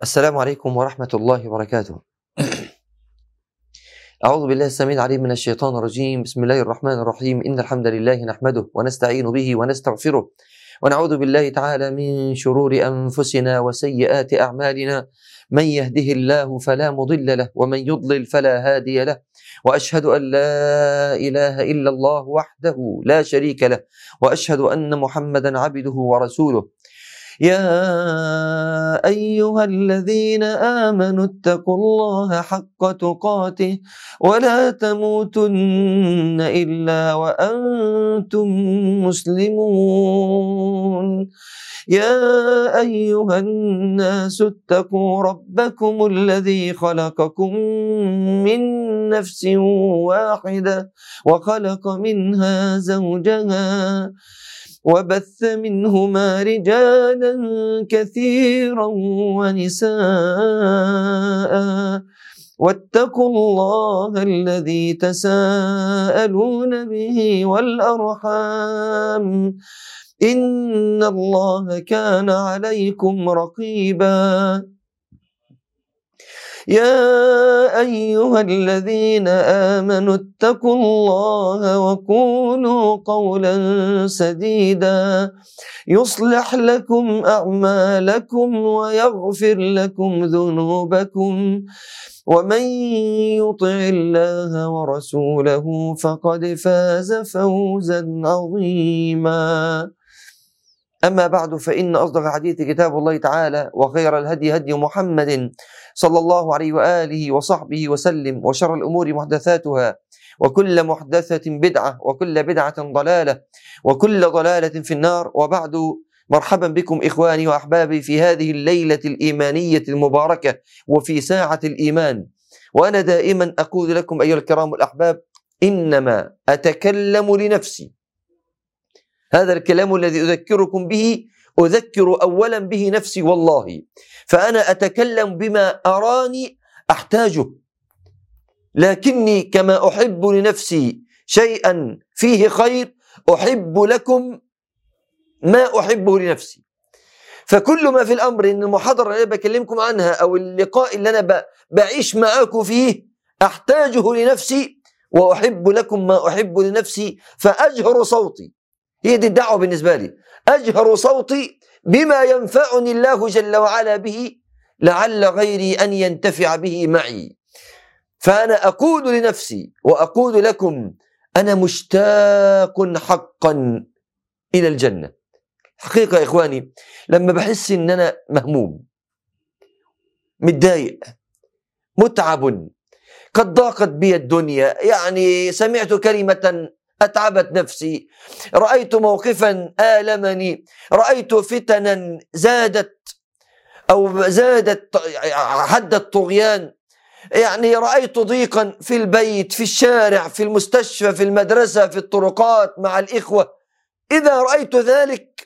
السلام عليكم ورحمة الله وبركاته. أعوذ بالله السميع العليم من الشيطان الرجيم، بسم الله الرحمن الرحيم، إن الحمد لله نحمده ونستعين به ونستغفره، ونعوذ بالله تعالى من شرور أنفسنا وسيئات أعمالنا، من يهده الله فلا مضل له، ومن يضلل فلا هادي له، وأشهد أن لا إله إلا الله وحده لا شريك له، وأشهد أن محمدا عبده ورسوله. يا أيها الذين آمنوا اتقوا الله حق تقاته ولا تموتن إلا وأنتم مسلمون يا أيها الناس اتقوا ربكم الذي خلقكم من نفس واحدة وخلق منها زوجها وبث منهما رجالا كثيرا ونساء واتقوا الله الذي تساءلون به والارحام ان الله كان عليكم رقيبا يا ايها الذين امنوا اتقوا الله وقولوا قولا سديدا يصلح لكم اعمالكم ويغفر لكم ذنوبكم ومن يطع الله ورسوله فقد فاز فوزا عظيما أما بعد فإن أصدق الحديث كتاب الله تعالى وخير الهدي هدي محمد صلى الله عليه وآله وصحبه وسلم وشر الأمور محدثاتها وكل محدثة بدعة وكل بدعة ضلالة وكل ضلالة في النار وبعد مرحبا بكم إخواني وأحبابي في هذه الليلة الإيمانية المباركة وفي ساعة الإيمان وأنا دائما أقول لكم أيها الكرام الأحباب إنما أتكلم لنفسي هذا الكلام الذي أذكركم به أذكر أولا به نفسي والله فأنا أتكلم بما أراني أحتاجه لكني كما أحب لنفسي شيئا فيه خير أحب لكم ما أحبه لنفسي فكل ما في الأمر إن المحاضرة اللي بكلمكم عنها أو اللقاء اللي أنا بعيش معاكم فيه أحتاجه لنفسي وأحب لكم ما أحب لنفسي فأجهر صوتي هي دي الدعوة بالنسبة لي أجهر صوتي بما ينفعني الله جل وعلا به لعل غيري أن ينتفع به معي فأنا أقول لنفسي وأقول لكم أنا مشتاق حقا إلى الجنة حقيقة يا إخواني لما بحس إن أنا مهموم متضايق متعب قد ضاقت بي الدنيا يعني سمعت كلمة أتعبت نفسي رأيت موقفا آلمني رأيت فتنا زادت أو زادت حد الطغيان يعني رأيت ضيقا في البيت في الشارع في المستشفى في المدرسة في الطرقات مع الإخوة إذا رأيت ذلك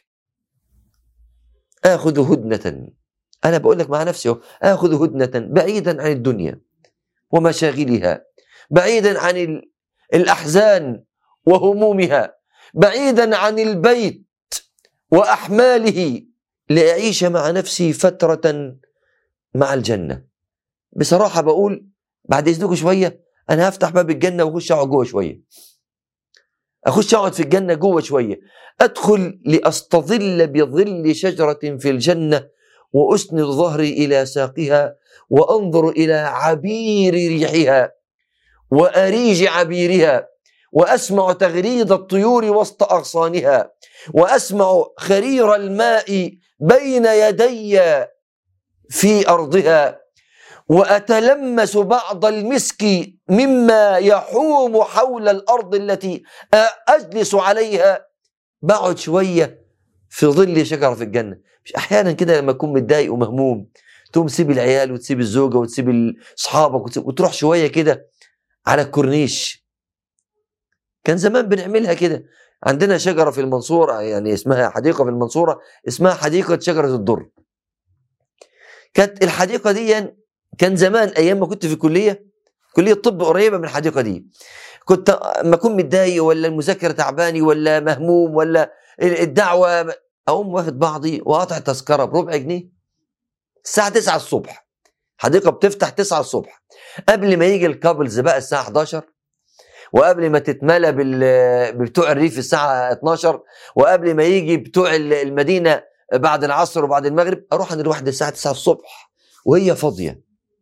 آخذ هدنة أنا بقول لك مع نفسي آخذ هدنة بعيدا عن الدنيا ومشاغلها بعيدا عن الأحزان وهمومها بعيدا عن البيت واحماله لاعيش مع نفسي فتره مع الجنه بصراحه بقول بعد اذنكم شويه انا هفتح باب الجنه واخش اقعد جوه شويه اخش اقعد في الجنه جوه شويه ادخل لاستظل بظل شجره في الجنه واسند ظهري الى ساقها وانظر الى عبير ريحها واريج عبيرها واسمع تغريد الطيور وسط اغصانها واسمع خرير الماء بين يدي في ارضها واتلمس بعض المسك مما يحوم حول الارض التي اجلس عليها بقعد شويه في ظل شجره في الجنه مش احيانا كده لما اكون متضايق ومهموم تقوم تسيب العيال وتسيب الزوجه وتسيب اصحابك وتروح شويه كده على الكورنيش كان زمان بنعملها كده عندنا شجره في المنصوره يعني اسمها حديقه في المنصوره اسمها حديقه شجره الدر كانت الحديقه دي كان زمان ايام ما كنت في الكليه كليه طب قريبه من الحديقه دي كنت اما اكون متضايق ولا المذاكره تعباني ولا مهموم ولا الدعوه اقوم واخد بعضي وقاطع تذكره بربع جنيه الساعه 9 الصبح حديقه بتفتح 9 الصبح قبل ما يجي الكابلز بقى الساعه 11 وقبل ما تتملى بتوع الريف الساعه 12 وقبل ما يجي بتوع المدينه بعد العصر وبعد المغرب اروح عند الواحده الساعه 9 الصبح وهي فاضيه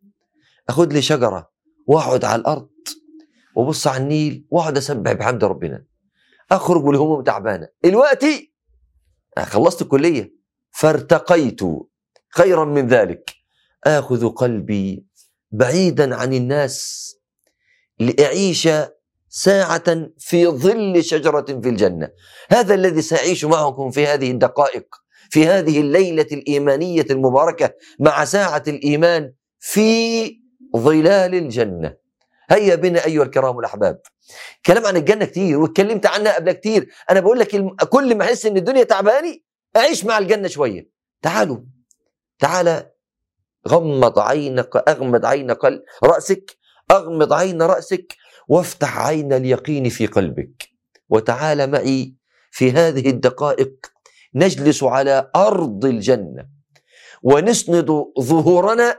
اخد لي شجره واقعد على الارض وبص على النيل واقعد اسبح بحمد ربنا اخرج والهموم تعبانه دلوقتي خلصت الكليه فارتقيت خيرا من ذلك اخذ قلبي بعيدا عن الناس لاعيش ساعه في ظل شجره في الجنه هذا الذي ساعيش معكم في هذه الدقائق في هذه الليله الايمانيه المباركه مع ساعه الايمان في ظلال الجنه هيا بنا ايها الكرام الاحباب كلام عن الجنه كتير واتكلمت عنها قبل كتير انا بقول لك كل ما احس ان الدنيا تعباني اعيش مع الجنه شويه تعالوا تعال غمض عينك اغمض عين راسك اغمض عين راسك وافتح عين اليقين في قلبك وتعال معي في هذه الدقائق نجلس على ارض الجنه ونسند ظهورنا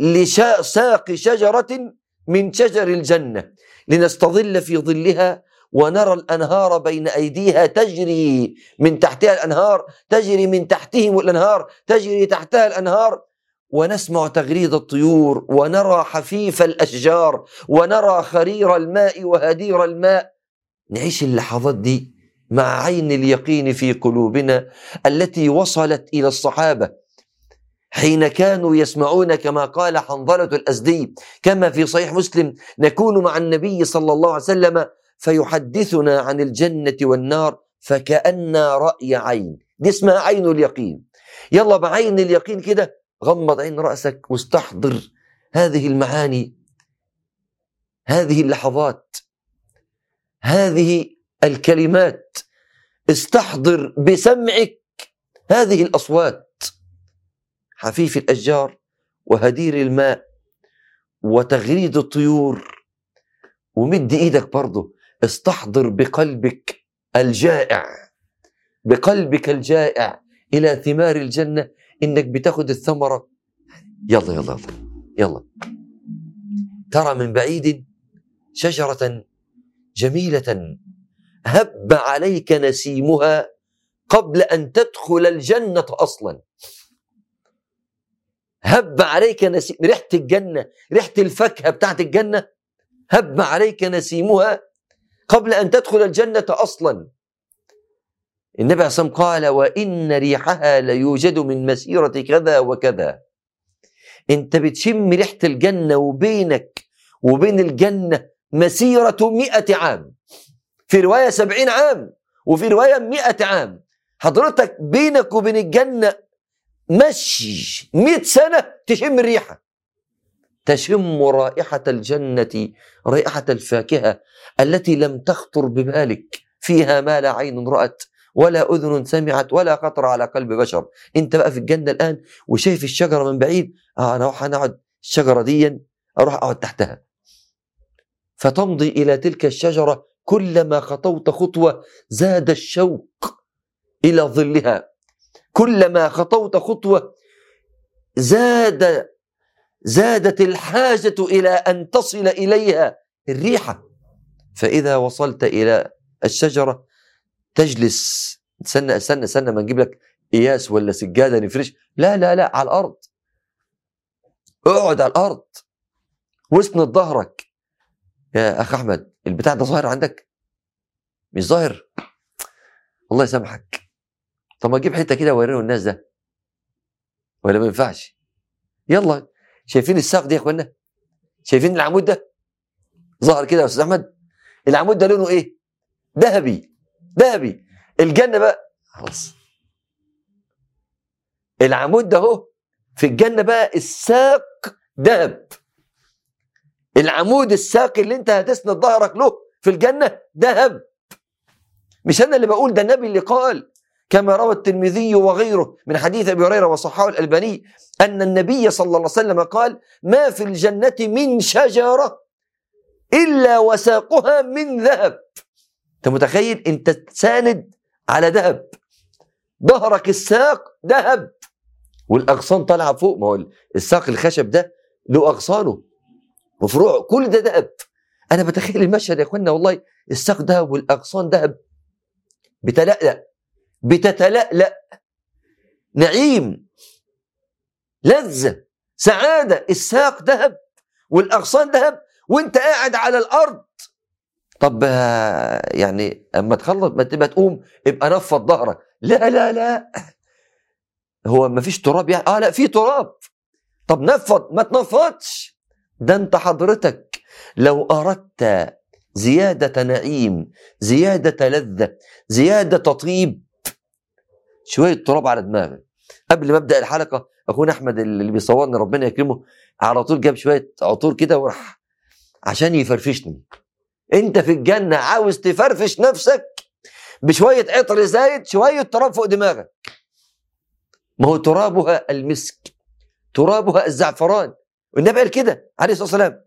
لساق شجره من شجر الجنه لنستظل في ظلها ونرى الانهار بين ايديها تجري من تحتها الانهار تجري من تحتهم الانهار تجري تحتها الانهار ونسمع تغريد الطيور ونرى حفيف الاشجار ونرى خرير الماء وهدير الماء نعيش اللحظات دي مع عين اليقين في قلوبنا التي وصلت الى الصحابه حين كانوا يسمعون كما قال حنظله الازدي كما في صحيح مسلم نكون مع النبي صلى الله عليه وسلم فيحدثنا عن الجنه والنار فكأن رأي عين دي اسمها عين اليقين يلا بعين اليقين كده غمض عين رأسك واستحضر هذه المعاني هذه اللحظات هذه الكلمات استحضر بسمعك هذه الأصوات حفيف الأشجار وهدير الماء وتغريد الطيور ومد ايدك برضه استحضر بقلبك الجائع بقلبك الجائع الى ثمار الجنه انك بتاخد الثمره يلا يلا يلا يلا ترى من بعيد شجره جميله هب عليك نسيمها قبل ان تدخل الجنه اصلا هب عليك نسيم ريحه الجنه ريحه الفاكهه بتاعت الجنه هب عليك نسيمها قبل ان تدخل الجنه اصلا النبي عليه الصلاه قال وان ريحها ليوجد من مسيره كذا وكذا انت بتشم ريحه الجنه وبينك وبين الجنه مسيره مئة عام في روايه سبعين عام وفي روايه مئة عام حضرتك بينك وبين الجنه مشي مئة سنه تشم الريحه تشم رائحه الجنه رائحه الفاكهه التي لم تخطر ببالك فيها ما لا عين رأت ولا أذن سمعت ولا خطر على قلب بشر أنت بقى في الجنة الآن وشايف الشجرة من بعيد آه أنا أروح أنا أقعد الشجرة دي أروح أقعد تحتها فتمضي إلى تلك الشجرة كلما خطوت خطوة زاد الشوق إلى ظلها كلما خطوت خطوة زاد زادت الحاجة إلى أن تصل إليها الريحة فإذا وصلت إلى الشجرة تجلس استنى استنى استنى ما نجيب لك قياس ولا سجاده نفرش لا لا لا على الارض اقعد على الارض واسند ظهرك يا اخ احمد البتاع ده ظاهر عندك مش ظاهر الله يسامحك طب ما تجيب حته كده ووريه الناس ده ولا ما ينفعش يلا شايفين الساق دي يا اخوانا شايفين العمود ده ظهر كده يا استاذ احمد العمود ده لونه ايه ذهبي ذهبي الجنه بقى خلاص العمود ده اهو في الجنه بقى الساق ذهب العمود الساق اللي انت هتسند ظهرك له في الجنه ذهب مش انا اللي بقول ده النبي اللي قال كما روى الترمذي وغيره من حديث ابي هريره وصححه الالباني ان النبي صلى الله عليه وسلم قال ما في الجنه من شجره الا وساقها من ذهب انت متخيل انت ساند على ذهب ظهرك الساق ذهب والاغصان طالعه فوق ما هو الساق الخشب ده له اغصانه وفروعه كل ده ذهب انا بتخيل المشهد يا اخوانا والله الساق ذهب والاغصان ذهب بتلألأ بتتلألأ نعيم لذة سعادة الساق ذهب والأغصان ذهب وانت قاعد على الأرض طب آه، يعني اما تخلص ما تبقى تقوم ابقى نفض ظهرك لا لا لا هو ما فيش تراب يعني اه لا في تراب طب نفض ما تنفضش ده انت حضرتك لو اردت زيادة نعيم زيادة لذة زيادة طيب شوية تراب على دماغك قبل ما ابدا الحلقه اخونا احمد اللي بيصورني ربنا يكرمه على طول جاب شويه عطور كده وراح عشان يفرفشني انت في الجنه عاوز تفرفش نفسك بشويه عطر زايد شويه تراب فوق دماغك ما هو ترابها المسك ترابها الزعفران والنبي قال كده عليه الصلاه والسلام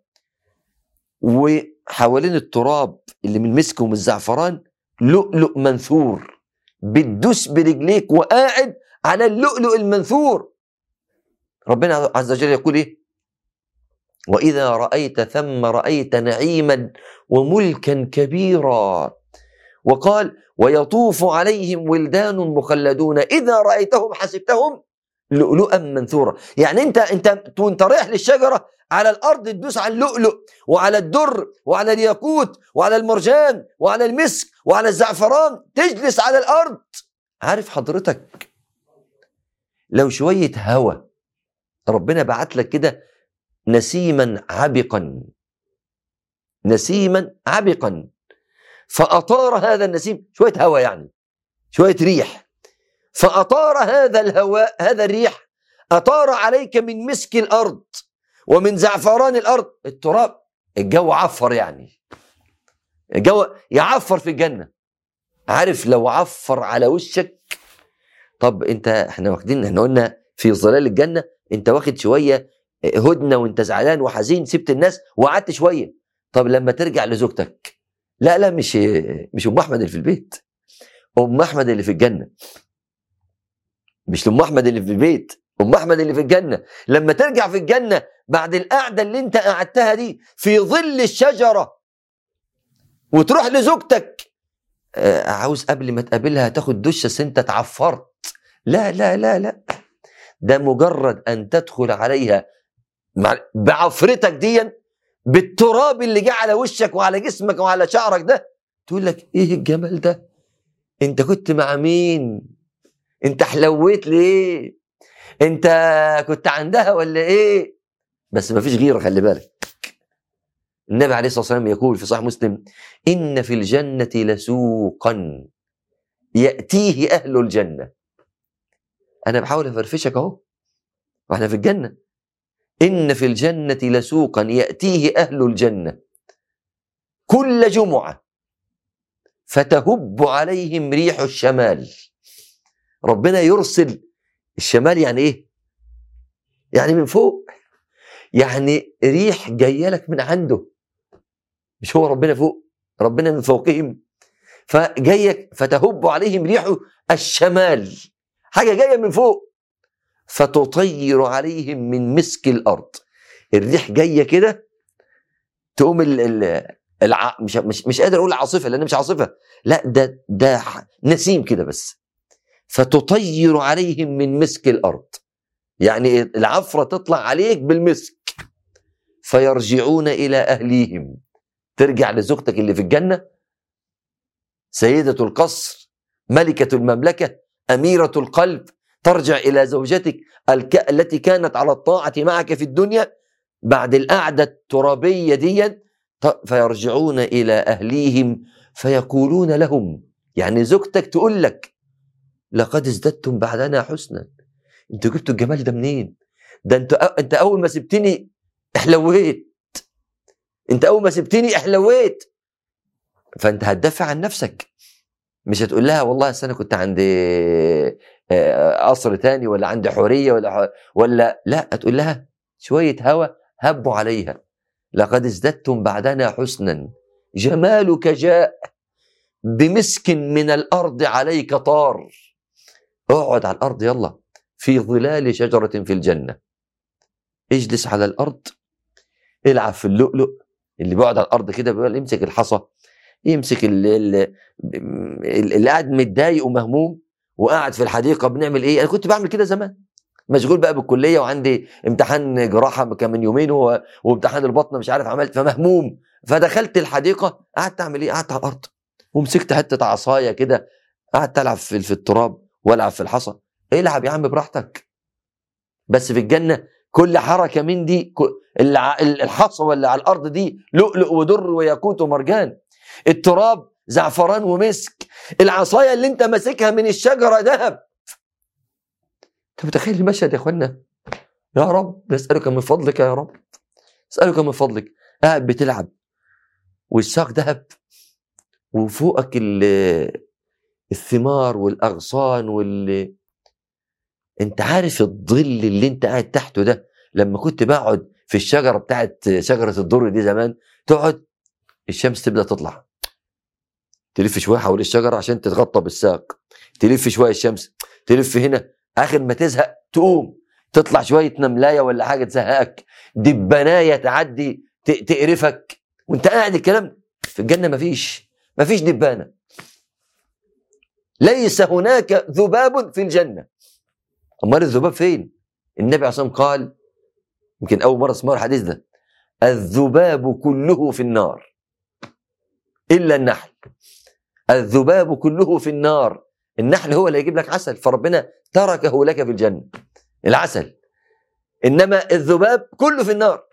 وحوالين التراب اللي من المسك ومن الزعفران لؤلؤ منثور بتدوس برجليك وقاعد على اللؤلؤ المنثور ربنا عز وجل يقول ايه واذا رايت ثم رايت نعيما وملكا كبيرا وقال ويطوف عليهم ولدان مخلدون اذا رايتهم حسبتهم لؤلؤا منثورا يعني انت انت وانت رايح للشجره على الارض تدوس على اللؤلؤ وعلى الدر وعلى الياقوت وعلى المرجان وعلى المسك وعلى الزعفران تجلس على الارض عارف حضرتك لو شويه هوا ربنا بعت لك كده نسيما عبقا نسيما عبقا فأطار هذا النسيم شوية هواء يعني شوية ريح فأطار هذا الهواء هذا الريح أطار عليك من مسك الأرض ومن زعفران الأرض التراب الجو عفر يعني الجو يعفر في الجنة عارف لو عفر على وشك طب انت احنا واخدين احنا قلنا في ظلال الجنة انت واخد شوية هدنة وانت زعلان وحزين سبت الناس وقعدت شوية طب لما ترجع لزوجتك لا لا مش مش ام احمد اللي في البيت ام احمد اللي في الجنه مش ام احمد اللي في البيت ام احمد اللي في الجنه لما ترجع في الجنه بعد القعده اللي انت قعدتها دي في ظل الشجره وتروح لزوجتك آه عاوز قبل ما تقابلها تاخد دش بس انت اتعفرت لا لا لا لا ده مجرد ان تدخل عليها بعفرتك ديا بالتراب اللي جه على وشك وعلى جسمك وعلى شعرك ده تقول لك ايه الجمال ده انت كنت مع مين انت حلويت ليه انت كنت عندها ولا ايه بس ما فيش غيره خلي بالك النبي عليه الصلاه والسلام يقول في صحيح مسلم ان في الجنه لسوقا ياتيه اهل الجنه انا بحاول افرفشك اهو واحنا في الجنه إن في الجنة لسوقا يأتيه أهل الجنة كل جمعة فتهب عليهم ريح الشمال ربنا يرسل الشمال يعني إيه؟ يعني من فوق يعني ريح جاية لك من عنده مش هو ربنا فوق ربنا من فوقهم فجايك فتهب عليهم ريح الشمال حاجة جاية من فوق فتطير عليهم من مسك الارض الريح جايه كده تقوم ال ال الع... مش مش مش قادر اقول عاصفه لان مش عاصفه لا ده ده نسيم كده بس فتطير عليهم من مسك الارض يعني العفره تطلع عليك بالمسك فيرجعون الى اهليهم ترجع لزوجتك اللي في الجنه سيده القصر ملكه المملكه اميره القلب ترجع إلى زوجتك الك... التي كانت على الطاعة معك في الدنيا بعد القعدة الترابية دي فيرجعون إلى أهليهم فيقولون لهم يعني زوجتك تقول لك لقد ازددتم بعدنا حسنا انتوا جبتوا الجمال ده منين ده انت انت اول ما سبتني احلويت انت اول ما سبتني احلويت فانت هتدافع عن نفسك مش هتقول لها والله انا كنت عند قصر تاني ولا عندي حوريه ولا ولا لا تقول لها شويه هوى هبوا عليها لقد ازددتم بعدنا حسنا جمالك جاء بمسك من الارض عليك طار اقعد على الارض يلا في ظلال شجرة في الجنة اجلس على الأرض العب في اللؤلؤ اللي بيقعد على الأرض كده بيقول يمسك الحصى يمسك اللي, اللي قاعد متضايق ومهموم وقاعد في الحديقة بنعمل إيه أنا كنت بعمل كده زمان مشغول بقى بالكليه وعندي امتحان جراحه كان من يومين وامتحان البطن مش عارف عملت فمهموم فدخلت الحديقه قعدت اعمل ايه؟ قعدت على الارض ومسكت حته عصايه كده قعدت العب في, في التراب والعب في الحصى العب يا عم براحتك بس في الجنه كل حركه من دي الحصى ولا على الارض دي لؤلؤ ودر وياقوت ومرجان التراب زعفران ومسك العصايه اللي انت ماسكها من الشجره ذهب انت متخيل المشهد يا اخوانا يا رب نسالك من فضلك يا رب نسالك من فضلك قاعد بتلعب والساق ذهب وفوقك الثمار والاغصان وال انت عارف الظل اللي انت قاعد تحته ده لما كنت بقعد في الشجره بتاعت شجره الضر دي زمان تقعد الشمس تبدا تطلع تلف شويه حول الشجره عشان تتغطى بالساق تلف شويه الشمس تلف هنا اخر ما تزهق تقوم تطلع شويه نملايه ولا حاجه تزهقك دبنايه تعدي تقرفك وانت قاعد الكلام في الجنه مفيش مفيش دبانه ليس هناك ذباب في الجنه امال الذباب فين النبي عليه الصلاه والسلام قال يمكن اول مره اسمع الحديث ده الذباب كله في النار الا النحل الذباب كله في النار النحل هو اللي يجيب لك عسل فربنا تركه لك في الجنة العسل إنما الذباب كله في النار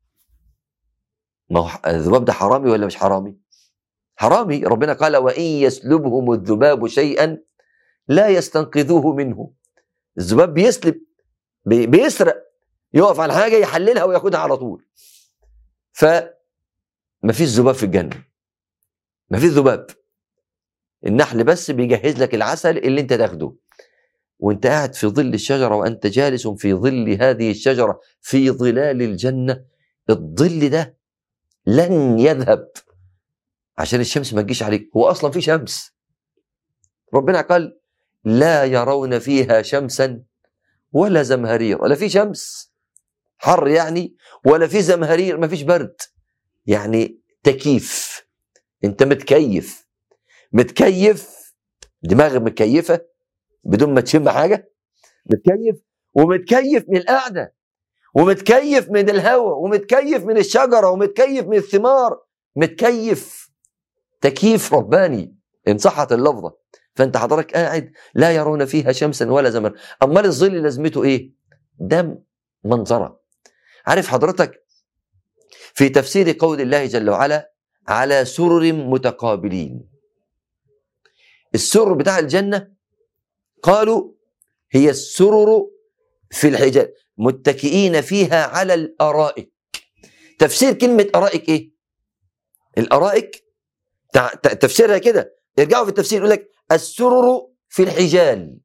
ما هو الذباب ده حرامي ولا مش حرامي حرامي ربنا قال وإن يسلبهم الذباب شيئا لا يستنقذوه منه الذباب بيسلب بيسرق يقف على حاجة يحللها وياخدها على طول ف ما فيش ذباب في الجنة ما فيش ذباب النحل بس بيجهز لك العسل اللي انت تاخده وانت قاعد في ظل الشجرة وانت جالس في ظل هذه الشجرة في ظلال الجنة الظل ده لن يذهب عشان الشمس ما تجيش عليك هو اصلا في شمس ربنا قال لا يرون فيها شمسا ولا زمهرير ولا في شمس حر يعني ولا في زمهرير ما فيش برد يعني تكييف انت متكيف متكيف دماغك متكيفه بدون ما تشم حاجه متكيف ومتكيف من القعده ومتكيف من الهواء ومتكيف من الشجره ومتكيف من الثمار متكيف تكييف رباني ان صحت اللفظه فانت حضرتك قاعد لا يرون فيها شمسا ولا زمر امال الظل لازمته ايه ده منظره عارف حضرتك في تفسير قول الله جل وعلا على سرر متقابلين السرر بتاع الجنه قالوا هي السرر في الحجاب متكئين فيها على الارائك تفسير كلمه ارائك ايه الارائك تفسيرها كده يرجعوا في التفسير يقول لك السرر في الحجال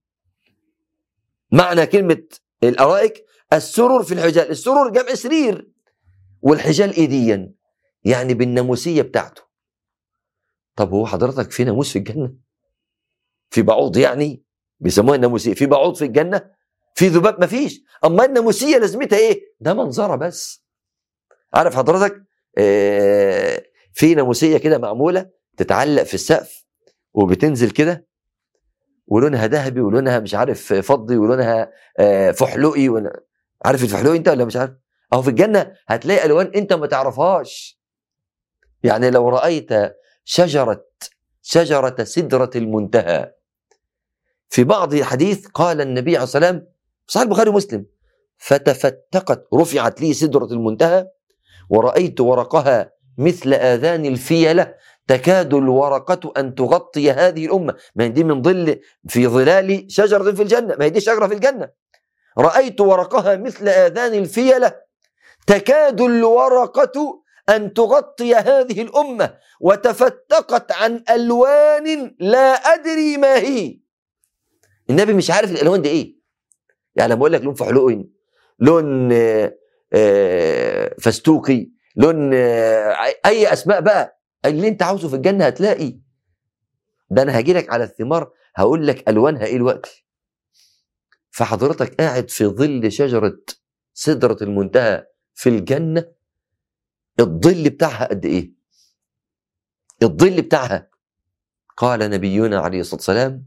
معنى كلمه الارائك السرر في الحجال السرر جمع سرير والحجال ايديا يعني بالناموسيه بتاعته طب هو حضرتك في ناموس في الجنه في بعوض يعني بيسموها الناموسيه في بعوض في الجنه في ذباب ما فيش اما الناموسيه لازمتها ايه ده منظره بس عارف حضرتك آه في ناموسيه كده معموله تتعلق في السقف وبتنزل كده ولونها ذهبي ولونها مش عارف فضي ولونها آه فحلوقي عارف الفحلوقي انت ولا مش عارف اهو في الجنه هتلاقي الوان انت ما تعرفهاش يعني لو رايت شجره شجره سدره المنتهى في بعض الحديث قال النبي عليه الصلاه والسلام صحيح البخاري ومسلم فتفتقت رفعت لي سدرة المنتهى ورأيت ورقها مثل آذان الفيلة تكاد الورقة أن تغطي هذه الأمة ما دي من ظل في ظلال شجرة في الجنة ما هي دي شجرة في الجنة رأيت ورقها مثل آذان الفيلة تكاد الورقة أن تغطي هذه الأمة وتفتقت عن ألوان لا أدري ما هي النبي مش عارف الالوان دي ايه يعني لما اقول لك لون فحلوقي لون آه، آه، فستوقي لون آه، اي اسماء بقى اللي انت عاوزه في الجنه هتلاقي ده انا هاجي لك على الثمار هقول لك الوانها ايه الوقت فحضرتك قاعد في ظل شجرة سدرة المنتهى في الجنة الظل بتاعها قد إيه؟ الظل بتاعها قال نبينا عليه الصلاة والسلام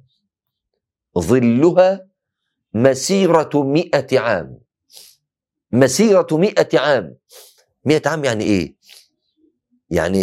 ظلها مسيرة مئة عام مسيرة مئة عام مئة عام يعني إيه؟ يعني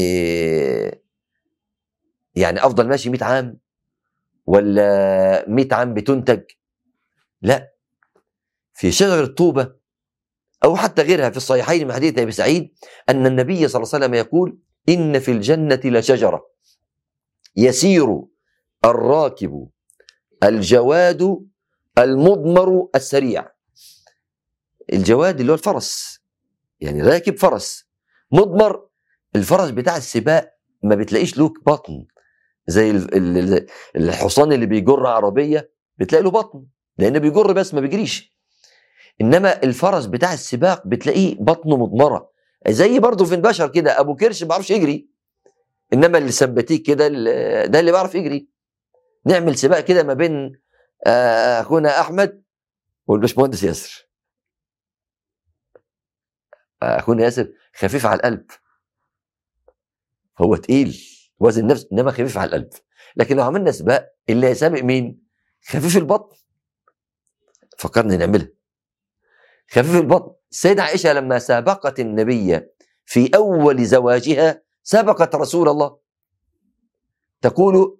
يعني أفضل ماشي مئة عام ولا مئة عام بتنتج لا في شجر الطوبة أو حتى غيرها في الصحيحين من حديث أبي سعيد أن النبي صلى الله عليه وسلم يقول إن في الجنة لشجرة يسير الراكب الجواد المضمر السريع الجواد اللي هو الفرس يعني راكب فرس مضمر الفرس بتاع السباق ما بتلاقيش له بطن زي الحصان اللي بيجر عربيه بتلاقي له بطن لانه بيجر بس ما بيجريش انما الفرس بتاع السباق بتلاقيه بطنه مضمره زي برضه في البشر كده ابو كرش ما بيعرفش يجري انما اللي ثبتيه كده ده اللي بيعرف يجري نعمل سباق كده ما بين آه، اخونا احمد والباشمهندس ياسر آه، اخونا ياسر خفيف على القلب هو تقيل وزن نفسه انما خفيف على القلب لكن لو عملنا سباق اللي هيسابق مين خفيف البطن فكرنا نعملها خفيف البطن السيدة عائشة لما سابقت النبي في أول زواجها سبقت رسول الله تقول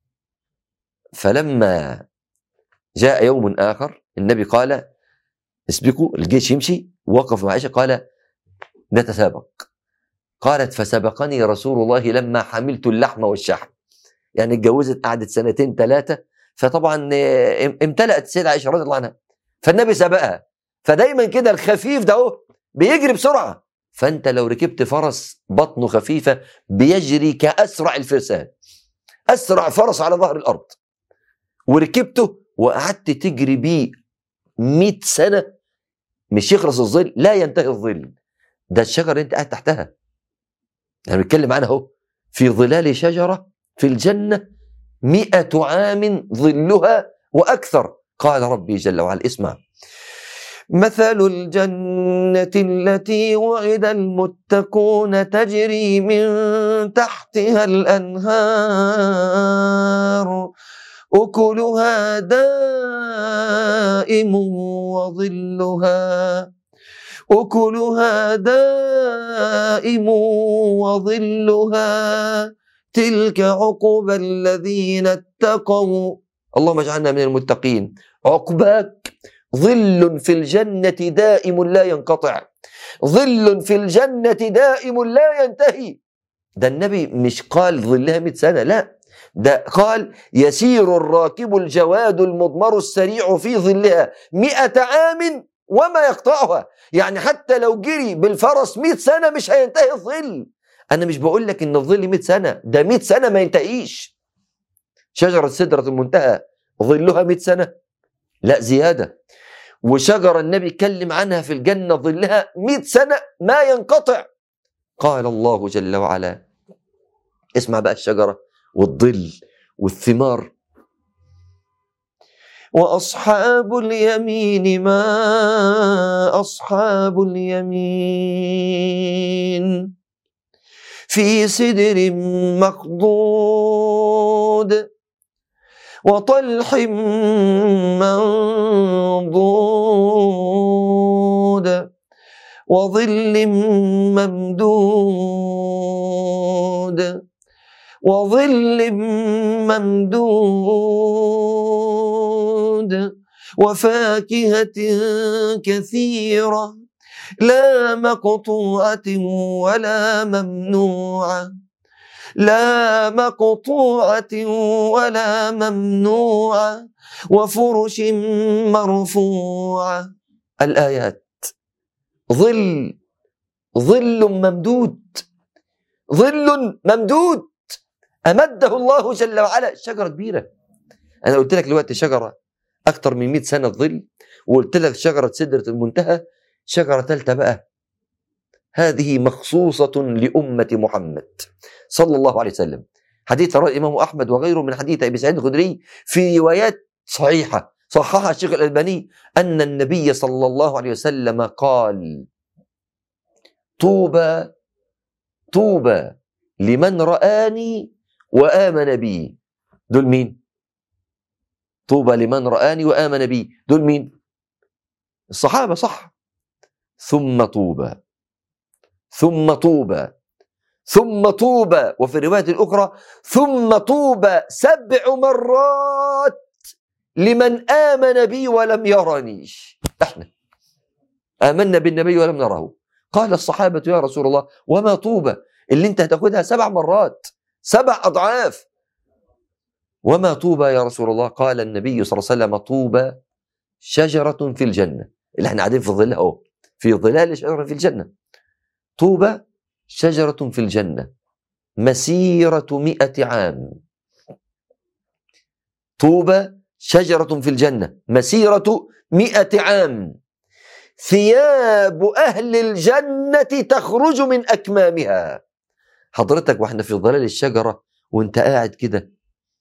فلما جاء يوم آخر النبي قال اسبقوا الجيش يمشي وقف مع عائشة قال نتسابق قالت فسبقني رسول الله لما حملت اللحم والشحم يعني اتجوزت قعدت سنتين ثلاثة فطبعا امتلأت السيدة عائشة رضي الله عنها فالنبي سبقها فدايما كده الخفيف ده اهو بيجري بسرعة فانت لو ركبت فرس بطنه خفيفة بيجري كأسرع الفرسان أسرع فرس على ظهر الأرض وركبته وقعدت تجري بيه 100 سنة مش يخلص الظل لا ينتهي الظل ده الشجرة اللي انت قاعد تحتها يعني بنتكلم عنها اهو في ظلال شجرة في الجنة مئة عام ظلها وأكثر قال ربي جل وعلا اسمع مثل الجنة التي وعد المتقون تجري من تحتها الأنهار أكلها دائم وظلها أكلها دائم وظلها تلك عقبى الذين اتقوا اللهم اجعلنا من المتقين عقباك ظل في الجنة دائم لا ينقطع ظل في الجنة دائم لا ينتهي ده النبي مش قال ظلها 100 سنة لا ده قال يسير الراكب الجواد المضمر السريع في ظلها مئة عام وما يقطعها يعني حتى لو جري بالفرس 100 سنة مش هينتهي الظل أنا مش بقول لك إن الظل 100 سنة ده 100 سنة ما ينتهيش شجرة سدرة المنتهى ظلها 100 سنة لا زيادة وشجرة النبي اتكلم عنها في الجنة ظلها 100 سنة ما ينقطع قال الله جل وعلا اسمع بقى الشجرة والظل والثمار واصحاب اليمين ما اصحاب اليمين في سدر مخضود وطلح منضود وظل ممدود وظل ممدود وفاكهة كثيرة لا مقطوعة ولا ممنوعة لا مقطوعة ولا ممنوعة وفرش مرفوعة الآيات ظل ظل ممدود ظل ممدود أمده الله جل وعلا شجرة كبيرة أنا قلت لك دلوقتي شجرة أكثر من 100 سنة ظل وقلت لك شجرة سدرة المنتهى شجرة ثالثة بقى هذه مخصوصة لأمة محمد صلى الله عليه وسلم حديث رواه الإمام أحمد وغيره من حديث أبي سعيد الخدري في روايات صحيحة صححها الشيخ الألباني أن النبي صلى الله عليه وسلم قال طوبى طوبى لمن رآني وآمن بي دول مين؟ طوبى لمن رآني وآمن بي دول مين؟ الصحابة صح ثم طوبى ثم طوبى ثم طوبى وفي الرواية الأخرى ثم طوبى سبع مرات لمن آمن بي ولم يرني احنا آمنا بالنبي ولم نره قال الصحابة يا رسول الله وما طوبى اللي انت هتاخدها سبع مرات سبع أضعاف وما طوبى يا رسول الله قال النبي صلى الله عليه وسلم طوبى شجرة في الجنة اللي احنا قاعدين في ظلها اهو في ظلال شجرة في الجنة طوبى شجرة في الجنة مسيرة مئة عام طوبى شجرة في الجنة مسيرة مئة عام ثياب أهل الجنة تخرج من أكمامها حضرتك واحنا في ظلال الشجرة وانت قاعد كده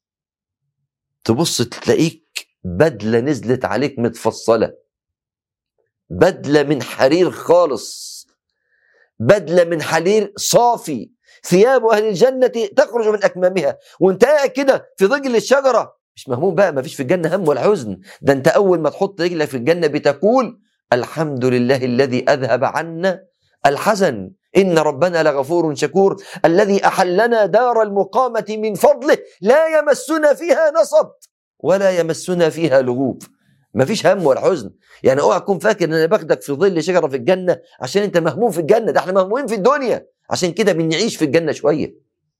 تبص تلاقيك بدلة نزلت عليك متفصلة بدلة من حرير خالص بدلة من حرير صافي ثياب أهل الجنة تخرج من أكمامها وانت قاعد كده في ظل الشجرة مش مهموم بقى ما فيش في الجنة هم ولا حزن ده انت أول ما تحط رجلك في الجنة بتقول الحمد لله الذي أذهب عنا الحزن إن ربنا لغفور شكور الذي أحلنا دار المقامة من فضله لا يمسنا فيها نصب ولا يمسنا فيها لغوب مفيش هم ولا حزن يعني اوعى تكون فاكر ان انا باخدك في ظل شجره في الجنه عشان انت مهموم في الجنه ده احنا مهمومين في الدنيا عشان كده بنعيش في الجنه شويه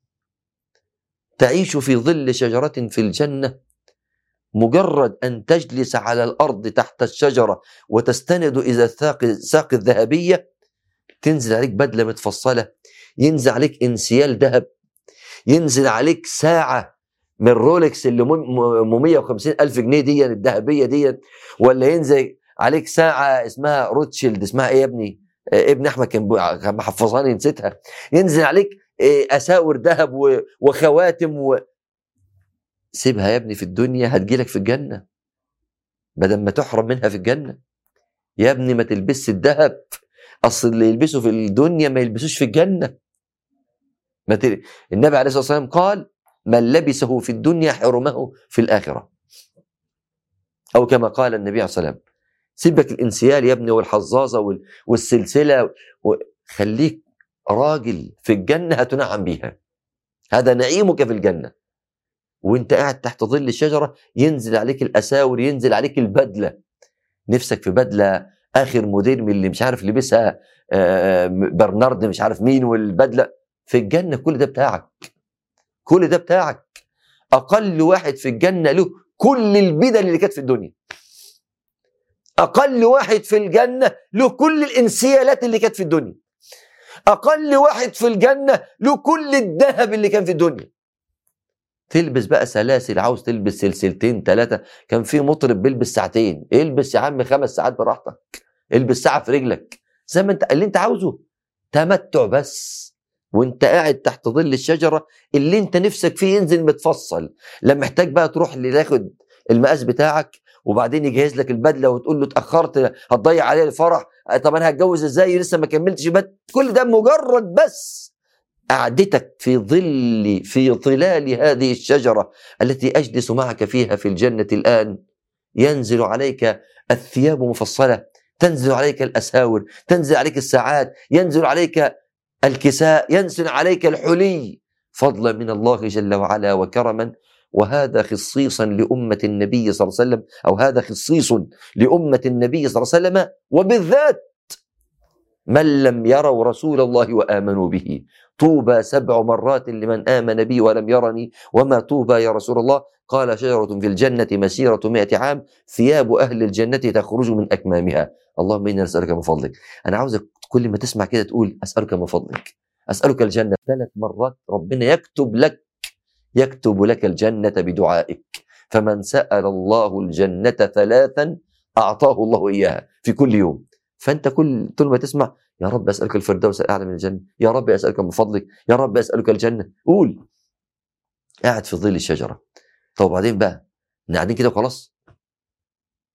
تعيش في ظل شجره في الجنه مجرد ان تجلس على الارض تحت الشجره وتستند الى الساق الساق الذهبيه تنزل عليك بدله متفصله ينزل عليك انسيال ذهب ينزل عليك ساعه من رولكس اللي م 150 الف جنيه دي الذهبيه دي ولا ينزل عليك ساعه اسمها روتشيلد اسمها ايه يا ابني آه، ابن احمد كان كان محفظاني نسيتها ينزل عليك آه، اساور ذهب وخواتم و... سيبها يا ابني في الدنيا هتجيلك في الجنه بدل ما تحرم منها في الجنه يا ابني ما تلبسش الذهب اصل اللي يلبسه في الدنيا ما يلبسوش في الجنه ما تل... النبي عليه الصلاه والسلام قال من لبسه في الدنيا حرمه في الآخرة أو كما قال النبي عليه الصلاة والسلام سيبك الانسيال يا ابني والحظاظة والسلسلة خليك راجل في الجنة هتنعم بيها هذا نعيمك في الجنة وانت قاعد تحت ظل الشجرة ينزل عليك الأساور ينزل عليك البدلة نفسك في بدلة آخر موديل من اللي مش عارف لبسها برنارد مش عارف مين والبدلة في الجنة كل ده بتاعك كل ده بتاعك اقل واحد في الجنه له كل البدل اللي كانت في الدنيا اقل واحد في الجنه له كل الانسيالات اللي كانت في الدنيا اقل واحد في الجنه له كل الذهب اللي كان في الدنيا تلبس بقى سلاسل عاوز تلبس سلسلتين ثلاثه كان في مطرب بيلبس ساعتين البس يا عم خمس ساعات براحتك البس ساعه في رجلك زي ما انت اللي انت عاوزه تمتع بس وانت قاعد تحت ظل الشجره اللي انت نفسك فيه ينزل متفصل لا محتاج بقى تروح اللي تاخد المقاس بتاعك وبعدين يجهز لك البدله وتقول له اتاخرت هتضيع عليه الفرح طب انا هتجوز ازاي لسه ما كملتش بد كل ده مجرد بس قعدتك في ظل في ظلال هذه الشجره التي اجلس معك فيها في الجنه الان ينزل عليك الثياب مفصله تنزل عليك الاساور تنزل عليك الساعات ينزل عليك الكساء ينزل عليك الحلي فضلا من الله جل وعلا وكرما وهذا خصيصا لأمة النبي صلى الله عليه وسلم أو هذا خصيص لأمة النبي صلى الله عليه وسلم وبالذات من لم يروا رسول الله وآمنوا به طوبى سبع مرات لمن آمن بي ولم يرني وما طوبى يا رسول الله قال شجرة في الجنة مسيرة مئة عام ثياب أهل الجنة تخرج من أكمامها اللهم إنا نسألك من فضلك أنا عاوزك كل ما تسمع كده تقول أسألك من فضلك أسألك الجنة ثلاث مرات ربنا يكتب لك يكتب لك الجنة بدعائك فمن سأل الله الجنة ثلاثا أعطاه الله إياها في كل يوم فأنت كل طول ما تسمع يا رب أسألك الفردوس الأعلى من الجنة يا رب أسألك من فضلك يا رب أسألك الجنة قول قاعد في ظل الشجرة طب وبعدين بقى قاعدين كده وخلاص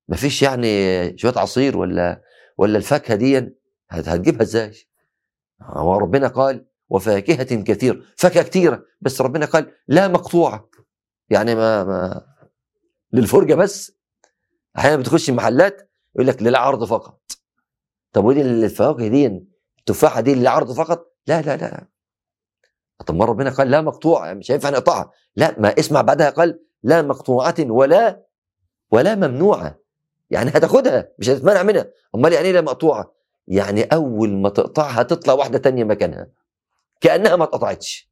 مفيش يعني شويه عصير ولا ولا الفاكهه دي هت- هتجيبها ازاي هو ربنا قال وفاكهه كثير فاكهه كثيره بس ربنا قال لا مقطوعه يعني ما, ما للفرجه بس احيانا بتخش محلات يقول لك للعرض فقط طب ودي الفواكه دي التفاحه دي للعرض فقط لا لا لا طب ما ربنا قال لا مقطوعه يعني مش هينفع نقطعها لا ما اسمع بعدها قال لا مقطوعه ولا ولا ممنوعه يعني هتاخدها مش هتتمنع منها امال يعني ايه لا مقطوعه يعني اول ما تقطعها تطلع واحده تانية مكانها كانها ما اتقطعتش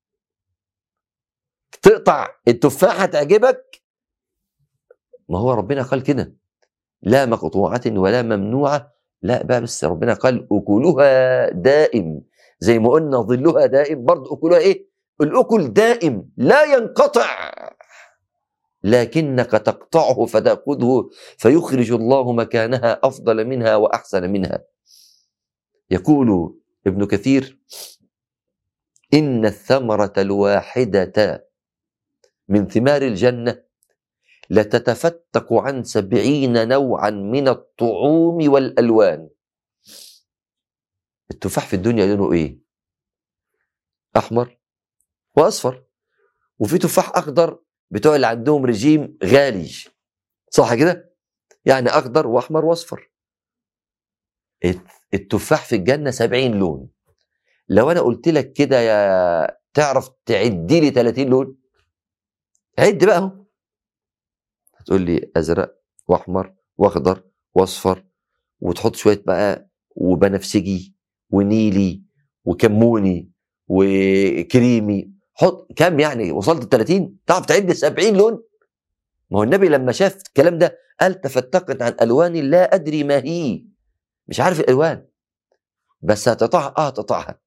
تقطع التفاحه تعجبك ما هو ربنا قال كده لا مقطوعه ولا ممنوعه لا بقى بس ربنا قال اكلها دائم زي ما قلنا ظلها دائم برضه اكلها ايه الاكل دائم لا ينقطع لكنك تقطعه فتاخذه فيخرج الله مكانها افضل منها واحسن منها يقول ابن كثير ان الثمره الواحده من ثمار الجنه لتتفتق عن سبعين نوعا من الطعوم والالوان التفاح في الدنيا لونه ايه احمر واصفر وفي تفاح اخضر بتوع اللي عندهم رجيم غالي صح كده يعني اخضر واحمر واصفر التفاح في الجنه 70 لون لو انا قلت لك كده يا تعرف تعدي لي 30 لون عد بقى اهو هتقول لي ازرق واحمر واخضر واصفر وتحط شويه بقى وبنفسجي ونيلي وكموني وكريمي حط كام يعني وصلت ال 30 تعرف تعد 70 لون ما هو النبي لما شاف الكلام ده قال تفتقت عن الوان لا ادري ما هي مش عارف الالوان بس هتطعها اه هتطعها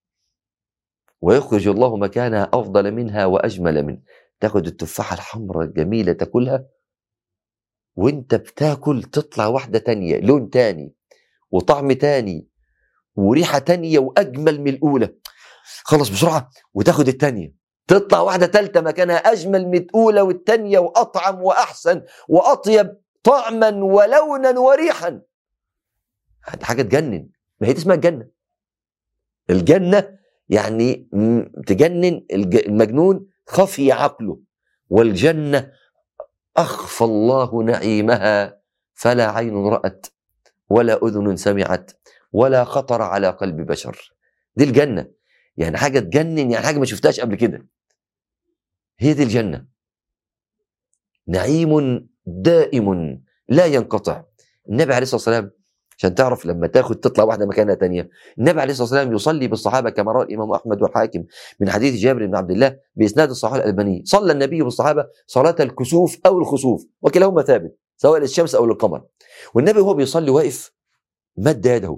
ويخرج الله مكانها افضل منها واجمل منها تاخد التفاحه الحمراء الجميله تاكلها وانت بتاكل تطلع واحده تانية لون تاني وطعم تاني وريحه تانية واجمل من الاولى خلص بسرعه وتاخد التانية تطلع واحده تالتة مكانها اجمل من الاولى والتانية واطعم واحسن واطيب طعما ولونا وريحا دي حاجه تجنن ما هي دي اسمها الجنه الجنه يعني م- تجنن الج- المجنون خفي عقله والجنه اخفى الله نعيمها فلا عين رات ولا اذن سمعت ولا خطر على قلب بشر دي الجنه يعني حاجه تجنن يعني حاجه ما شفتهاش قبل كده هي دي الجنه نعيم دائم لا ينقطع النبي عليه الصلاه والسلام عشان تعرف لما تاخد تطلع واحده مكانها تانية النبي عليه الصلاه والسلام يصلي بالصحابه كما روى الامام احمد والحاكم من حديث جابر بن عبد الله باسناد الصحابه الالباني صلى النبي بالصحابه صلاه الكسوف او الخسوف وكلاهما ثابت سواء للشمس او للقمر والنبي وهو بيصلي واقف مد يده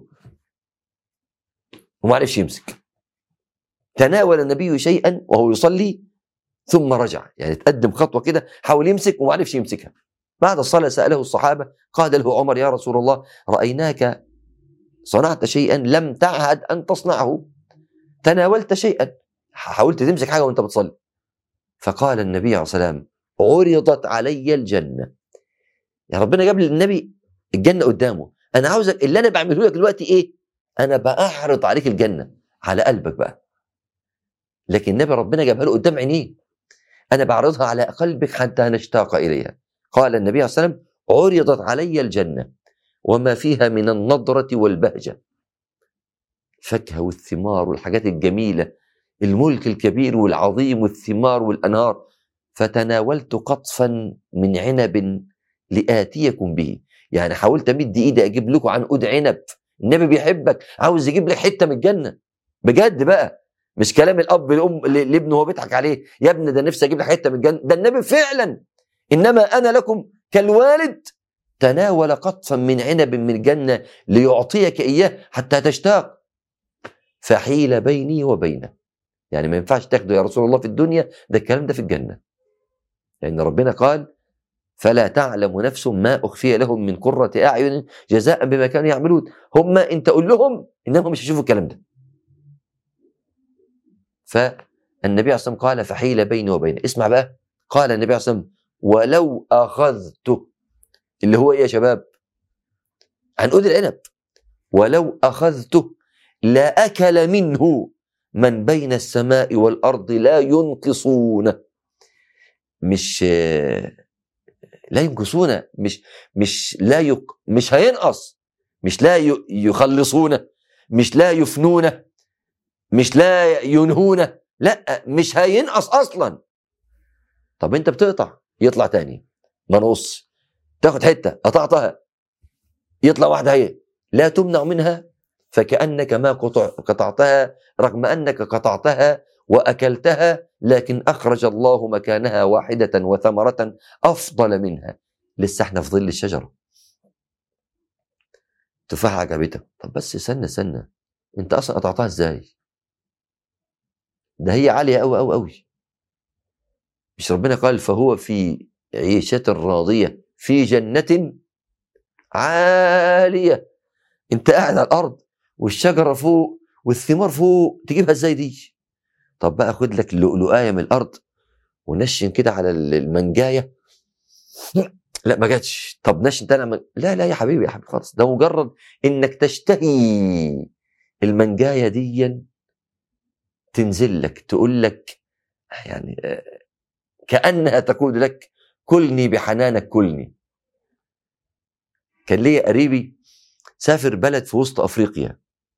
وما عرفش يمسك تناول النبي شيئا وهو يصلي ثم رجع يعني تقدم خطوه كده حاول يمسك وما عرفش يمسكها بعد الصلاه ساله الصحابه قال له عمر يا رسول الله رايناك صنعت شيئا لم تعهد ان تصنعه تناولت شيئا حاولت تمسك حاجه وانت بتصلي فقال النبي عليه الصلاه والسلام عرضت علي الجنه يا ربنا جاب للنبي الجنه قدامه انا عاوزك اللي انا بعمله لك دلوقتي ايه انا بعرض عليك الجنه على قلبك بقى لكن النبي ربنا جابها له قدام عينيه انا بعرضها على قلبك حتى نشتاق اليها قال النبي عليه الصلاه والسلام عرضت علي الجنه وما فيها من النضره والبهجه الفاكهه والثمار والحاجات الجميله الملك الكبير والعظيم والثمار والانهار فتناولت قطفا من عنب لاتيكم به يعني حاولت امد ايدي اجيب لكم عنقود عنب النبي بيحبك عاوز يجيب لك حته من الجنه بجد بقى مش كلام الاب لام لابنه وهو بيضحك عليه يا ابني ده نفسي اجيب لك حته من الجنه ده النبي فعلا انما انا لكم كالوالد تناول قطفا من عنب من الجنه ليعطيك اياه حتى تشتاق فحيل بيني وبينه يعني ما ينفعش تاخده يا رسول الله في الدنيا ده الكلام ده في الجنه لان ربنا قال فلا تعلم نفس ما اخفي لهم من قره اعين جزاء بما كانوا يعملون هم انت قول لهم انهم مش هيشوفوا الكلام ده فالنبي عليه الصلاه والسلام قال فحيل بيني وبينه اسمع بقى قال النبي عليه الصلاه والسلام ولو اخذت اللي هو ايه يا شباب عنقود العنب ولو اخذته لاكل منه من بين السماء والارض لا ينقصونه مش لا ينقصونه مش مش لا يق مش هينقص مش لا ي- يخلصونه مش لا يفنونه مش لا ينهونه لا مش هينقص اصلا طب انت بتقطع يطلع تاني منقص تاخد حته قطعتها يطلع واحده هي لا تمنع منها فكانك ما قطع قطعتها رغم انك قطعتها واكلتها لكن اخرج الله مكانها واحده وثمره افضل منها لسه احنا في ظل الشجره تفاحه عجبتك طب بس استنى استنى انت اصلا قطعتها ازاي ده هي عاليه قوي قوي قوي مش ربنا قال فهو في عيشه راضيه في جنه عاليه انت قاعد على الارض والشجره فوق والثمار فوق تجيبها ازاي دي طب بقى خد لك لؤلؤايه من الارض ونشن كده على المنجايه لا ما جاتش طب نشن تاني من... لا لا يا حبيبي يا حبيبي خلاص ده مجرد انك تشتهي المنجايه دي تنزل لك تقول لك يعني آه، كانها تقول لك كلني بحنانك كلني كان ليا قريبي سافر بلد في وسط افريقيا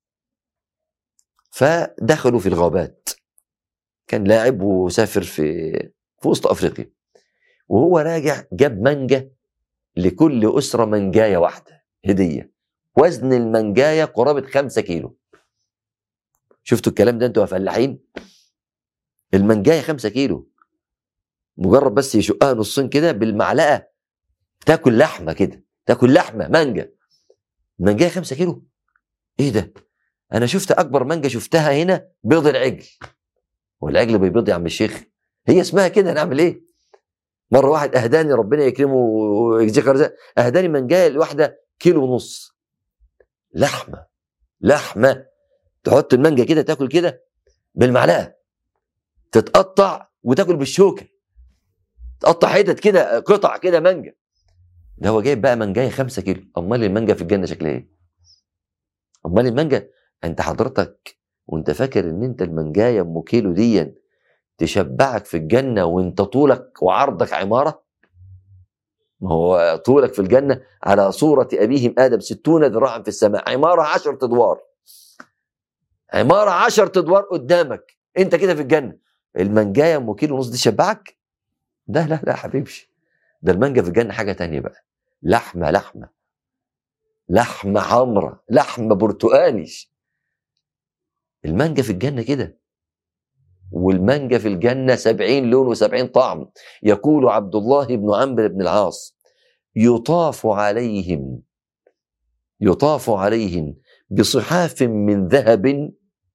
فدخلوا في الغابات كان لاعب وسافر في في وسط افريقيا وهو راجع جاب مانجا لكل اسره منجايه واحده هديه وزن المنجايه قرابه خمسة كيلو شفتوا الكلام ده انتوا يا فلاحين المنجايه خمسة كيلو مجرد بس يشقها نصين كده بالمعلقه تاكل لحمه كده تاكل لحمه مانجا المانجايه خمسة كيلو ايه ده انا شفت اكبر مانجا شفتها هنا بيض العجل والعجل بيبيض يا عم الشيخ هي اسمها كده نعمل ايه مره واحد اهداني ربنا يكرمه ويجزيه خير جزاء، اهداني منجايه الواحده كيلو ونص لحمه لحمه تحط المانجا كده تاكل كده بالمعلقه تتقطع وتاكل بالشوكه تقطع حتت كده قطع كده مانجا ده هو جايب بقى منجايه خمسة كيلو امال المانجا في الجنه شكلها ايه امال المانجا انت حضرتك وانت فاكر ان انت المنجايه ام كيلو دي تشبعك في الجنه وانت طولك وعرضك عماره ما هو طولك في الجنه على صوره ابيهم ادم ستون ذراعا في السماء عماره عشرة ادوار عماره عشرة ادوار قدامك انت كده في الجنه المنجايه ام كيلو ونص دي تشبعك لا لا لا يا حبيبي ده المانجا في الجنه حاجه تانية بقى لحمه لحمه لحمه حمراء لحمه برتقاني المانجا في الجنه كده والمانجا في الجنة سبعين لون وسبعين طعم يقول عبد الله بن عمرو بن العاص يطاف عليهم يطاف عليهم بصحاف من ذهب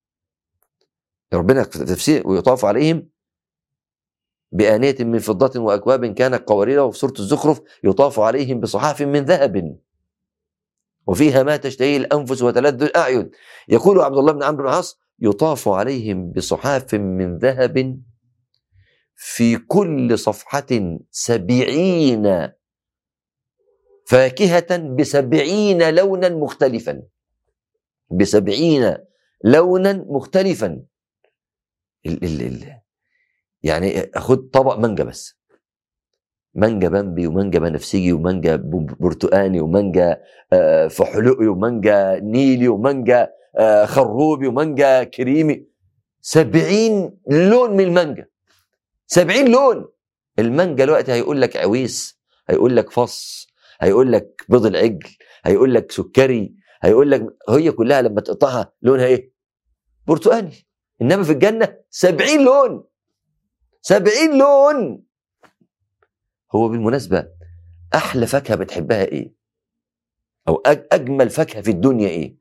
ربنا في تفسير ويطاف عليهم بآنية من فضة وأكواب كانت قوارير وفي سورة الزخرف يطاف عليهم بصحاف من ذهب وفيها ما تشتهيه الأنفس وتلذ الأعين يقول عبد الله بن عمرو بن العاص يطاف عليهم بصحاف من ذهب في كل صفحة سبعين فاكهة بسبعين لونا مختلفا بسبعين لونا مختلفا ال ال ال يعني خد طبق مانجا بس مانجا بامبي ومانجا بنفسجي ومانجا برتقاني ومانجا آه، فحلقي ومانجا نيلي ومانجا آه، خروبي ومانجا كريمي سبعين لون من المانجا سبعين لون المانجا دلوقتي هيقول لك عويس هيقول لك فص هيقول لك بيض العجل هيقول لك سكري هيقول لك هي كلها لما تقطعها لونها ايه برتقاني انما في الجنه سبعين لون سبعين لون هو بالمناسبه احلى فاكهه بتحبها ايه او أج- اجمل فاكهه في الدنيا ايه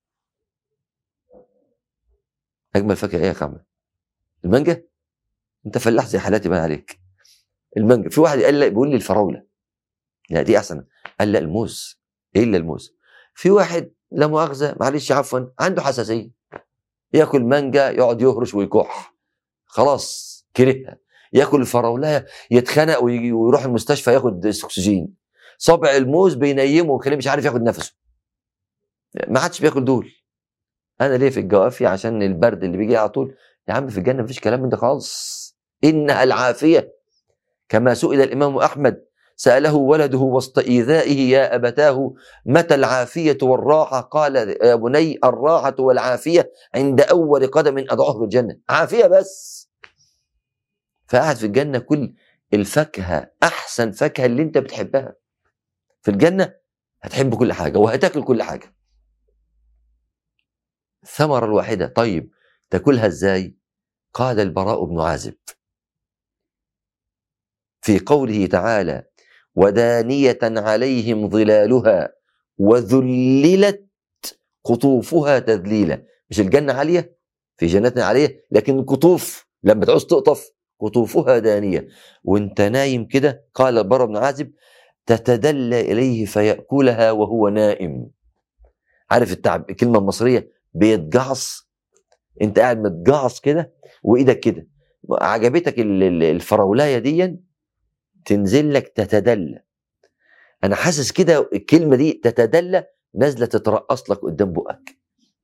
اجمل فاكهه ايه يا كامل المانجا انت فلاح زي حالاتي بقى عليك المانجا في واحد قال لي بيقول لي الفراوله لا دي احسن قال لا الموز ايه الا الموز في واحد لا مؤاخذه معلش عفوا عنده حساسيه ياكل مانجا يقعد يهرش ويكح خلاص كرهها ياكل الفراوله يتخنق ويجي ويروح المستشفى ياخد اكسجين صابع الموز بينيمه ويخليه مش عارف ياخد نفسه ما حدش بياكل دول انا ليه في الجوافي عشان البرد اللي بيجي على طول يا عم في الجنه مفيش كلام من ده خالص انها العافيه كما سئل الامام احمد ساله ولده وسط ايذائه يا ابتاه متى العافيه والراحه قال يا بني الراحه والعافيه عند اول قدم اضعه في الجنه عافيه بس فقعد في الجنه كل الفاكهه احسن فاكهه اللي انت بتحبها في الجنه هتحب كل حاجه وهتاكل كل حاجه الثمره الواحده طيب تاكلها ازاي قال البراء بن عازب في قوله تعالى ودانيه عليهم ظلالها وذللت قطوفها تذليلا مش الجنه عاليه في جنات عاليه لكن القطوف لما تعوز تقطف قطوفها دانيه وانت نايم كده قال البراء بن عازب تتدلى اليه فياكلها وهو نائم عارف التعب الكلمه المصريه بيتجعص انت قاعد متجعص كده وايدك كده عجبتك ال- ال- الفراولايه دي تنزل لك تتدلى انا حاسس كده الكلمه دي تتدلى نازله تترقص لك قدام بقك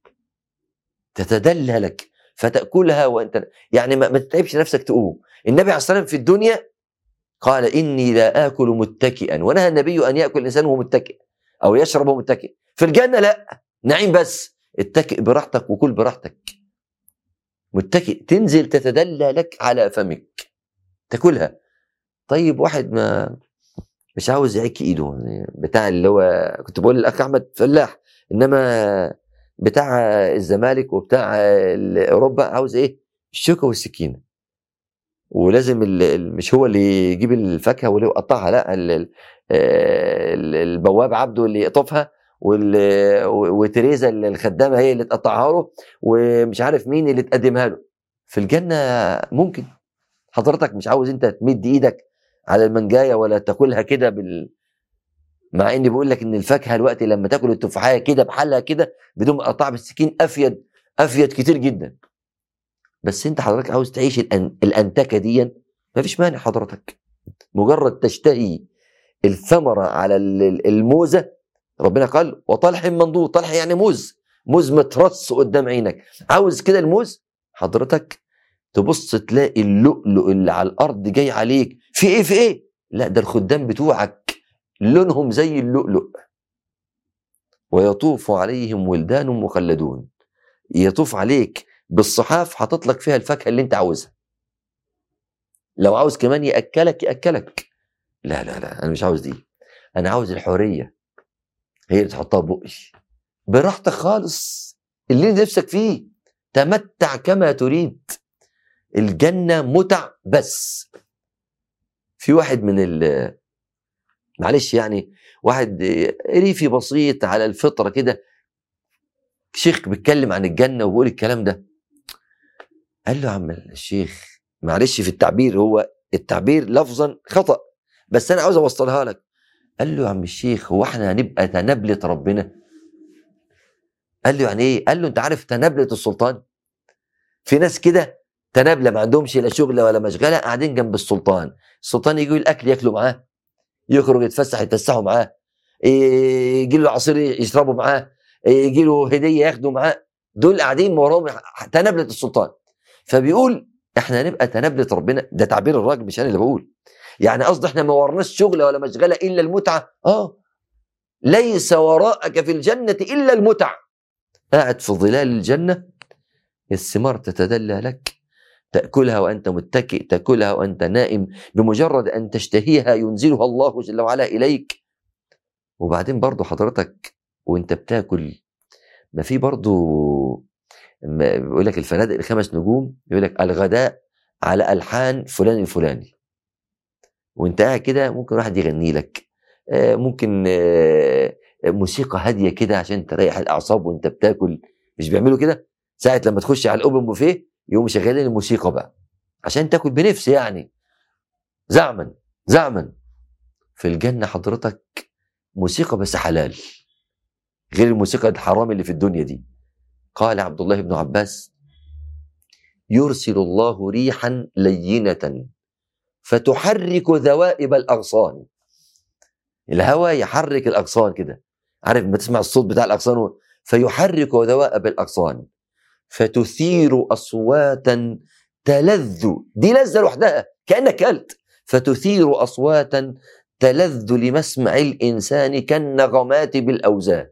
تتدلى لك فتاكلها وانت يعني ما, ما تتعبش نفسك تقوم النبي عليه الصلاه والسلام في الدنيا قال اني لا اكل متكئا ونهى النبي ان ياكل الانسان وهو متكئ او يشرب وهو متكئ في الجنه لا نعيم بس اتكئ براحتك وكل براحتك متكئ تنزل تتدلى لك على فمك تاكلها طيب واحد ما مش عاوز يعك ايده يعني بتاع اللي هو كنت بقول للاخ احمد فلاح انما بتاع الزمالك وبتاع ال- اوروبا عاوز ايه الشوكه والسكينه ولازم ال- ال- مش هو اللي يجيب الفاكهه واللي يقطعها لا ال- ال- ال- البواب عبده اللي يقطفها وال- وتريزا اللي الخدامه هي اللي تقطعها له ومش عارف مين اللي تقدمها له في الجنه ممكن حضرتك مش عاوز انت تمد ايدك على المنجايه ولا تاكلها كده بال مع اني بقول لك ان الفاكهه الوقت لما تاكل التفاحيه كده بحالها كده بدون ما تقطعها بالسكين افيد افيد كتير جدا بس انت حضرتك عاوز تعيش الأن... الانتكه دي مفيش مانع حضرتك مجرد تشتهي الثمره على ال- ال- الموزه ربنا قال وطلح منضود طلح يعني موز موز مترص قدام عينك عاوز كده الموز حضرتك تبص تلاقي اللؤلؤ اللي على الارض جاي عليك في ايه في ايه لا ده الخدام بتوعك لونهم زي اللؤلؤ ويطوف عليهم ولدان مخلدون يطوف عليك بالصحاف حاطط لك فيها الفاكهه اللي انت عاوزها لو عاوز كمان ياكلك ياكلك لا لا لا انا مش عاوز دي انا عاوز الحريه هي اللي تحطها بقي براحتك خالص اللي نفسك فيه تمتع كما تريد الجنه متع بس في واحد من ال معلش يعني واحد ريفي بسيط على الفطره كده شيخ بيتكلم عن الجنه وبيقول الكلام ده قال له يا عم الشيخ معلش في التعبير هو التعبير لفظا خطا بس انا عاوز اوصلها لك قال له يا عم الشيخ هو احنا هنبقى تنابلة ربنا قال له يعني ايه قال له انت عارف تنابلة السلطان في ناس كده تنابلة ما عندهمش لا شغل ولا مشغله قاعدين جنب السلطان السلطان يجي الاكل ياكلوا معاه يخرج يتفسح يتفسحوا معاه يجي له عصير يشربوا معاه يجي له هديه ياخدوا معاه دول قاعدين وراهم تنابلة السلطان فبيقول احنا هنبقى تنابلة ربنا ده تعبير الراجل مش انا اللي بقول يعني قصدي احنا ما ورناش شغله ولا مشغله الا المتعه اه ليس وراءك في الجنه الا المتع قاعد في ظلال الجنه الثمار تتدلى لك تاكلها وانت متكئ تاكلها وانت نائم بمجرد ان تشتهيها ينزلها الله جل وعلا اليك وبعدين برضو حضرتك وانت بتاكل ما في برضو ما بيقول لك الفنادق الخمس نجوم يقول لك الغداء على الحان فلان الفلاني وانت قاعد كده ممكن واحد يغني لك آه، ممكن آه، موسيقى هاديه كده عشان تريح الاعصاب وانت بتاكل مش بيعملوا كده ساعه لما تخش على الاوبن بوفيه يقوموا شغالين الموسيقى بقى عشان تاكل بنفس يعني زعما زعما في الجنه حضرتك موسيقى بس حلال غير الموسيقى الحرام اللي في الدنيا دي قال عبد الله بن عباس يرسل الله ريحا لينه فتحرك ذوائب الاغصان الهواء يحرك الاغصان كده عارف ما تسمع الصوت بتاع الاغصان و- فيحرك ذوائب الاغصان فتثير اصواتا تلذ دي لذه لوحدها كانك كلت فتثير اصواتا تلذ لمسمع الانسان كالنغمات بالاوزان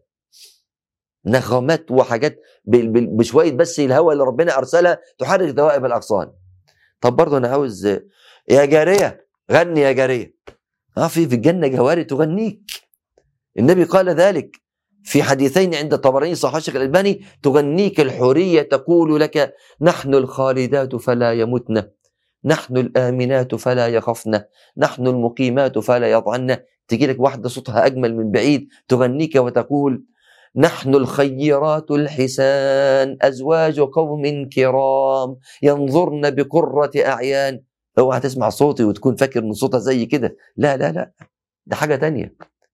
نغمات وحاجات بال- بال- بشويه بس الهواء اللي ربنا ارسلها تحرك ذوائب الاغصان طب برضه انا عاوز يا جاريه غني يا جاريه اه في في الجنه جواري تغنيك النبي قال ذلك في حديثين عند الطبراني صحيح الشيخ الالباني تغنيك الحوريه تقول لك نحن الخالدات فلا يمتن نحن الامنات فلا يخفن نحن المقيمات فلا يضعن تجي لك واحده صوتها اجمل من بعيد تغنيك وتقول نحن الخيرات الحسان ازواج قوم كرام ينظرن بقره اعيان اوعى تسمع صوتي وتكون فاكر ان صوتها زي كده لا لا لا ده حاجه تانية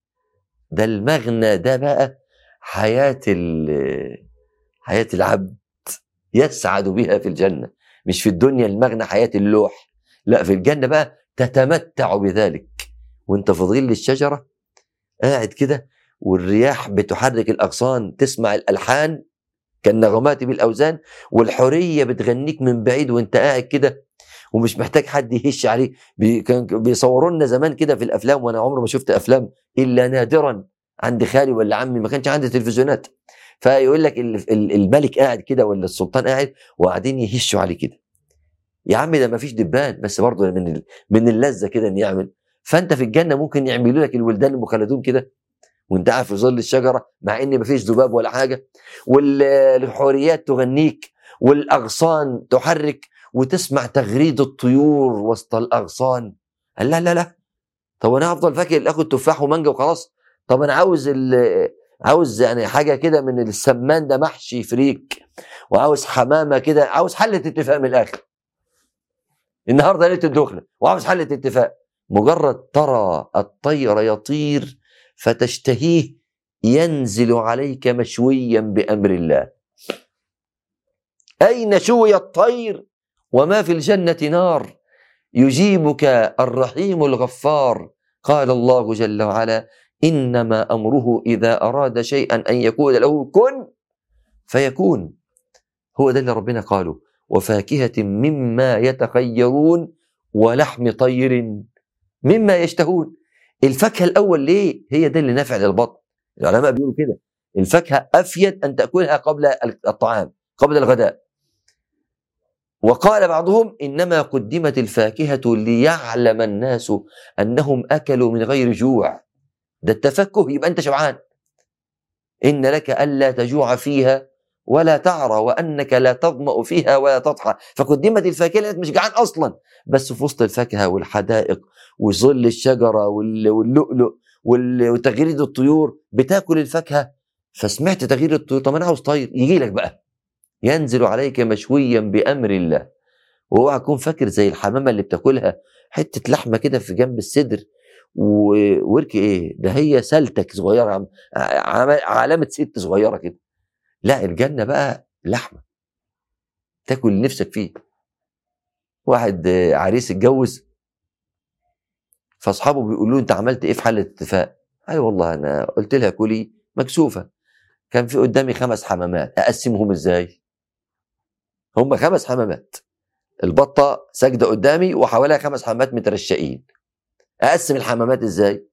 ده المغنى ده بقى حياه ال- حياه العبد يسعد بها في الجنه مش في الدنيا المغنى حياه اللوح لا في الجنه بقى تتمتع بذلك وانت في ظل الشجره قاعد كده والرياح بتحرك الاغصان تسمع الالحان كالنغمات بالاوزان والحوريه بتغنيك من بعيد وانت قاعد كده ومش محتاج حد يهش عليه بي كان بيصوروا لنا زمان كده في الافلام وانا عمري ما شفت افلام الا نادرا عند خالي ولا عمي ما كانش عندي تلفزيونات فيقول لك ال- ال- الملك قاعد كده ولا السلطان قاعد وقاعدين يهشوا عليه كده يا عم ده ما فيش دبان بس برضه من ال- من اللذه كده ان يعمل فانت في الجنه ممكن يعملوا لك الولدان المخلدون كده وانت قاعد في ظل الشجره مع ان ما فيش ذباب ولا حاجه والحوريات تغنيك والاغصان تحرك وتسمع تغريد الطيور وسط الاغصان قال لا لا لا طب انا هفضل فاكر اخد تفاح ومانجا وخلاص طب انا عاوز ال- عاوز يعني حاجه كده من السمان ده محشي فريك وعاوز حمامه كده عاوز حله اتفاق من الاخر النهارده ليله الدخله وعاوز حله اتفاق مجرد ترى الطير يطير فتشتهيه ينزل عليك مشويا بامر الله اين شوي الطير وما في الجنه نار يجيبك الرحيم الغفار قال الله جل وعلا انما امره اذا اراد شيئا ان يقول له كن فيكون هو ده اللي ربنا قاله وفاكهه مما يتخيرون ولحم طير مما يشتهون الفاكهه الاول ليه هي ده اللي نافع للبطن العلماء بيقولوا كده الفاكهه افيد ان تاكلها قبل الطعام قبل الغداء وقال بعضهم انما قدمت الفاكهه ليعلم الناس انهم اكلوا من غير جوع ده التفكه يبقى انت شبعان ان لك الا تجوع فيها ولا تعرى وانك لا تظما فيها ولا تضحى فقدمت الفاكهه لانك مش جعان اصلا بس في وسط الفاكهه والحدائق وظل الشجره وال- واللؤلؤ وال- وتغريد الطيور بتاكل الفاكهه فسمعت تغريد الطيور طب انا عاوز طير يجي لك بقى ينزل عليك مشويا بامر الله واوعى تكون فاكر زي الحمامه اللي بتاكلها حته لحمه كده في جنب الصدر و- ورك ايه ده هي سلتك صغيره عم- عم- علامه ست صغيره كده لا الجنه بقى لحمه تاكل اللي نفسك فيه واحد آه، عريس اتجوز فاصحابه بيقولوا له انت عملت ايه في حاله اتفاق اي أيوة والله انا قلت لها كلي مكسوفه كان في قدامي خمس حمامات اقسمهم ازاي هم خمس حمامات البطه ساجده قدامي وحواليها خمس حمامات مترشقين اقسم الحمامات ازاي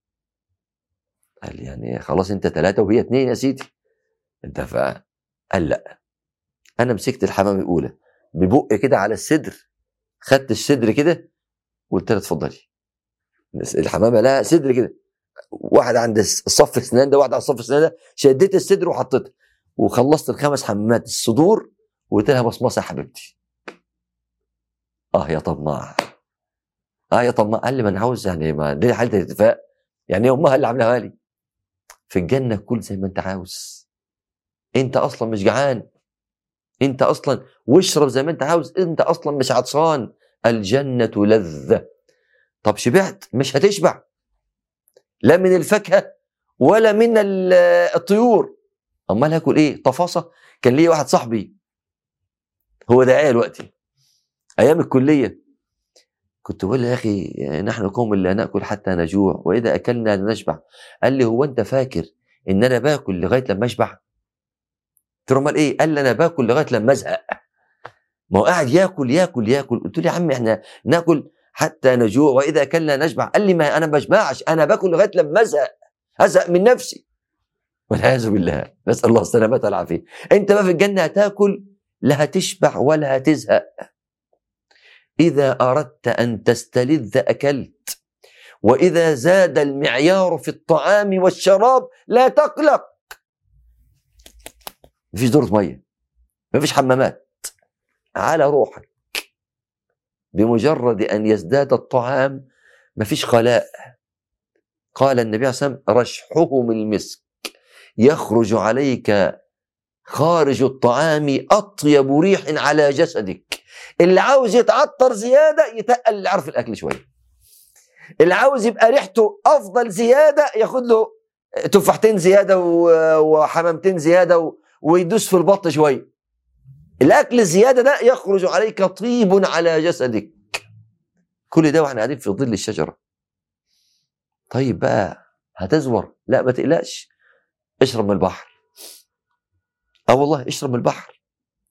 قال لي يعني خلاص انت ثلاثه وهي اثنين يا سيدي انت ف قال لا انا مسكت الحمامه الاولى ببق كده على الصدر خدت الصدر كده وقلت لها اتفضلي بس الحمامه لها صدر كده واحد عند الصف السنان ده واحد على الصف السنان ده شديت الصدر وحطيتها وخلصت الخمس حمامات الصدور وقلت لها بصمصه يا حبيبتي اه يا طماع اه يا طماع قال لي ما انا عاوز يعني ما دي حاله الاتفاق يعني هي امها اللي عاملاها لي في الجنه كل زي ما انت عاوز انت اصلا مش جعان انت اصلا واشرب زي ما انت عاوز انت اصلا مش عطشان الجنه لذه طب شبعت مش هتشبع لا من الفاكهه ولا من ال- الطيور امال هاكل ايه طفاصه كان لي واحد صاحبي هو داعيه دلوقتي ايام الكليه كنت بقول له يا اخي نحن قوم لا ناكل حتى نجوع واذا اكلنا لنشبع قال لي هو انت فاكر ان انا باكل لغايه لما اشبع قلت له امال ايه قال لي انا باكل لغايه لما ازهق ما هو قاعد ياكل ياكل ياكل قلت له يا عم احنا ناكل حتى نجوع واذا اكلنا نشبع قال لي ما انا ما بشبعش انا باكل لغايه لما ازهق ازهق من نفسي والعياذ بالله نسال الله السلامه والعافيه انت بقى في الجنه هتاكل لا هتشبع ولا هتزهق اذا اردت ان تستلذ اكلت واذا زاد المعيار في الطعام والشراب لا تقلق مفيش دورة ميه مفيش حمامات على روحك بمجرد ان يزداد الطعام مفيش خلاء قال النبي عليه الصلاه والسلام رشحهم المسك يخرج عليك خارج الطعام اطيب ريح على جسدك اللي عاوز يتعطر زياده يتقل اللي عارف الاكل شويه اللي عاوز يبقى ريحته افضل زياده ياخد له تفاحتين زياده و- وحمامتين زياده و- ويدوس في البط شويه الاكل الزياده ده يخرج عليك طيب على جسدك كل ده واحنا قاعدين في ظل الشجره طيب بقى هتزور لا ما تقلقش اشرب من البحر اه والله اشرب من البحر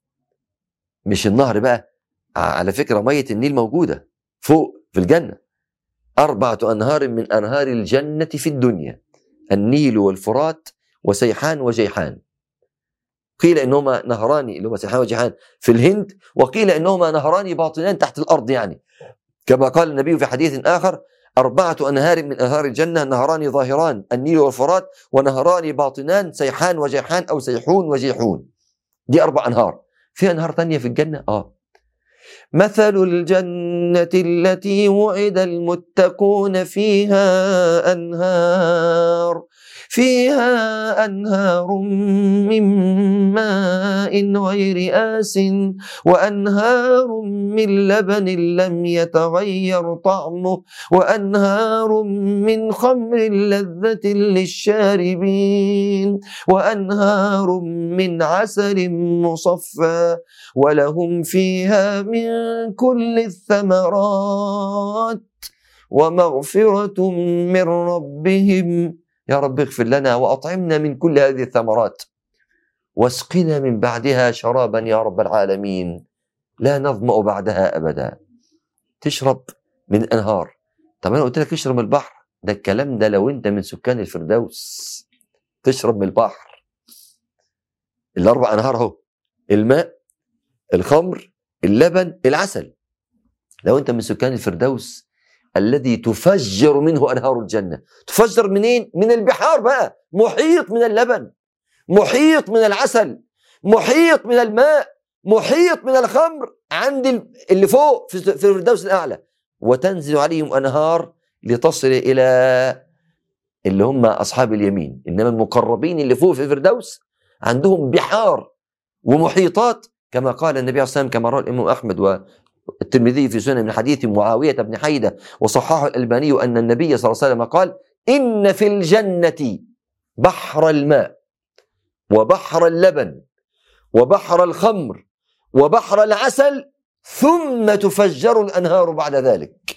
مش النهر بقى على فكره ميه النيل موجوده فوق في الجنه اربعه انهار من انهار الجنه في الدنيا النيل والفرات وسيحان وجيحان قيل انهما نهران اللي هما سيحان وجيحان في الهند وقيل انهما نهران باطنان تحت الارض يعني كما قال النبي في حديث اخر أربعة أنهار من أنهار الجنة نهران ظاهران النيل والفرات ونهران باطنان سيحان وجيحان أو سيحون وجيحون دي أربع أنهار في أنهار تانية في الجنة آه مثل الجنة التي وعد المتقون فيها أنهار فيها أنهار من ماء غير آس وأنهار من لبن لم يتغير طعمه وأنهار من خمر لذة للشاربين وأنهار من عسل مصفى ولهم فيها من كل الثمرات ومغفرة من ربهم يا رب اغفر لنا وأطعمنا من كل هذه الثمرات واسقنا من بعدها شرابا يا رب العالمين لا نظمأ بعدها أبدا تشرب من أنهار طب أنا قلت لك اشرب من البحر ده الكلام ده لو أنت من سكان الفردوس تشرب من البحر الأربع أنهار أهو الماء الخمر اللبن العسل لو أنت من سكان الفردوس الذي تفجر منه أنهار الجنة تفجر منين؟ من البحار بقى محيط من اللبن محيط من العسل محيط من الماء محيط من الخمر عند ال- اللي فوق في في الفردوس الأعلى وتنزل عليهم أنهار لتصل إلى اللي هم أصحاب اليمين إنما المقربين اللي فوق في الفردوس عندهم بحار ومحيطات كما قال النبي عليه الصلاة والسلام كما روى الإمام أحمد والترمذي في سنن من حديث معاوية بن حيدة وصححه الألباني أن النبي صلى الله عليه وسلم قال إن في الجنة بحر الماء وبحر اللبن وبحر الخمر وبحر العسل ثم تفجر الأنهار بعد ذلك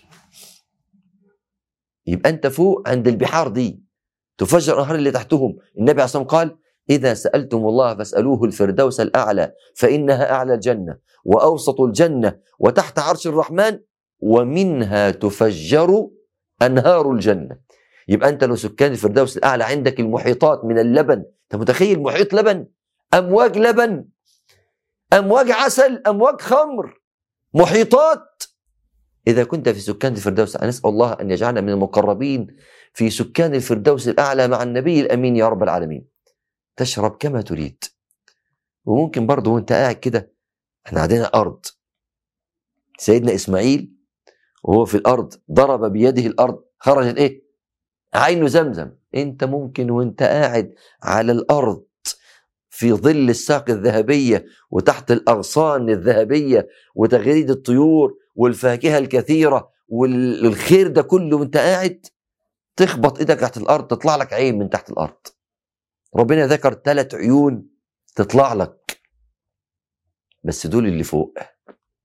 يبقى أنت فوق عند البحار دي تفجر الأنهار اللي تحتهم النبي عليه الصلاة والسلام قال إذا سألتم الله فاسألوه الفردوس الأعلى فإنها أعلى الجنة وأوسط الجنة وتحت عرش الرحمن ومنها تفجر أنهار الجنة يبقى أنت لو سكان الفردوس الأعلى عندك المحيطات من اللبن أنت متخيل محيط لبن أمواج لبن أمواج عسل أمواج خمر محيطات إذا كنت في سكان الفردوس نسأل الله أن يجعلنا من المقربين في سكان الفردوس الأعلى مع النبي الأمين يا رب العالمين تشرب كما تريد وممكن برضه وانت قاعد كده احنا عندنا أرض سيدنا إسماعيل وهو في الأرض ضرب بيده الأرض خرجت إيه عين زمزم انت ممكن وانت قاعد على الأرض في ظل الساق الذهبية وتحت الأغصان الذهبية وتغريد الطيور والفاكهة الكثيرة والخير ده كله وانت قاعد تخبط ايدك تحت الأرض تطلع لك عين من تحت الأرض ربنا ذكر ثلاث عيون تطلع لك بس دول اللي فوق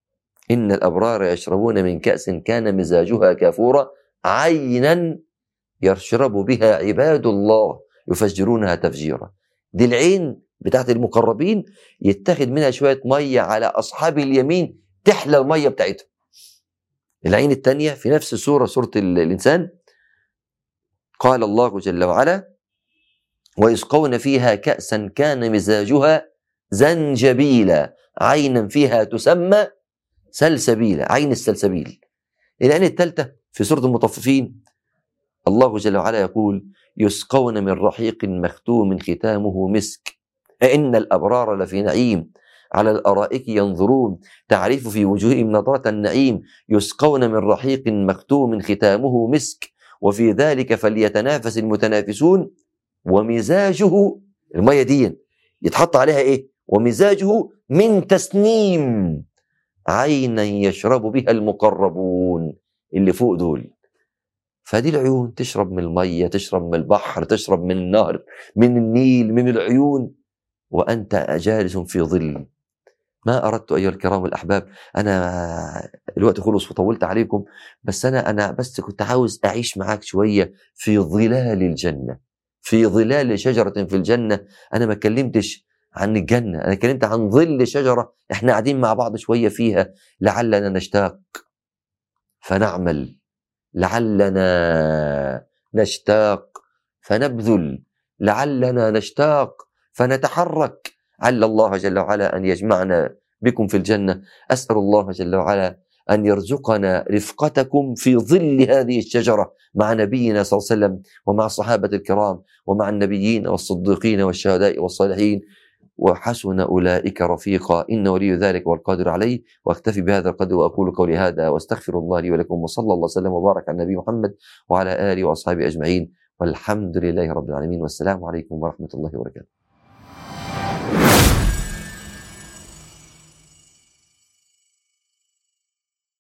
إن الأبرار يشربون من كأس كان مزاجها كافورا عينا يشرب بها عباد الله يفجرونها تفجيرا دي العين بتاعت المقربين يتخذ منها شوية مية على أصحاب اليمين تحلى المية بتاعتهم العين الثانية في نفس سورة سورة ال- الإنسان قال الله جل وعلا ويسقون فيها كأسا كان مزاجها زنجبيلا عينا فيها تسمى سلسبيلا عين السلسبيل العين الثالثة في سورة المطففين الله جل وعلا يقول يسقون من رحيق مختوم ختامه مسك أئن الأبرار لفي نعيم على الأرائك ينظرون تعرف في وجوههم نظرة النعيم يسقون من رحيق مختوم ختامه مسك وفي ذلك فليتنافس المتنافسون ومزاجه المية دي يتحط عليها ايه ومزاجه من تسنيم عينا يشرب بها المقربون اللي فوق دول فدي العيون تشرب من المية تشرب من البحر تشرب من النهر من النيل من العيون وأنت جالس في ظل ما أردت أيها الكرام الأحباب أنا الوقت خلص وطولت عليكم بس أنا أنا بس كنت عاوز أعيش معاك شوية في ظلال الجنة في ظلال شجرة في الجنة أنا ما كلمتش عن الجنة أنا كلمت عن ظل شجرة إحنا قاعدين مع بعض شوية فيها لعلنا نشتاق فنعمل لعلنا نشتاق فنبذل لعلنا نشتاق فنتحرك عل الله جل وعلا ان يجمعنا بكم في الجنه اسال الله جل وعلا ان يرزقنا رفقتكم في ظل هذه الشجره مع نبينا صلى الله عليه وسلم ومع الصحابه الكرام ومع النبيين والصديقين والشهداء والصالحين وحسن اولئك رفيقا ان ولي ذلك والقادر عليه واكتفي بهذا القدر واقول قولي هذا واستغفر الله لي ولكم وصلى الله وسلم وبارك على النبي محمد وعلى اله واصحابه اجمعين والحمد لله رب العالمين والسلام عليكم ورحمه الله وبركاته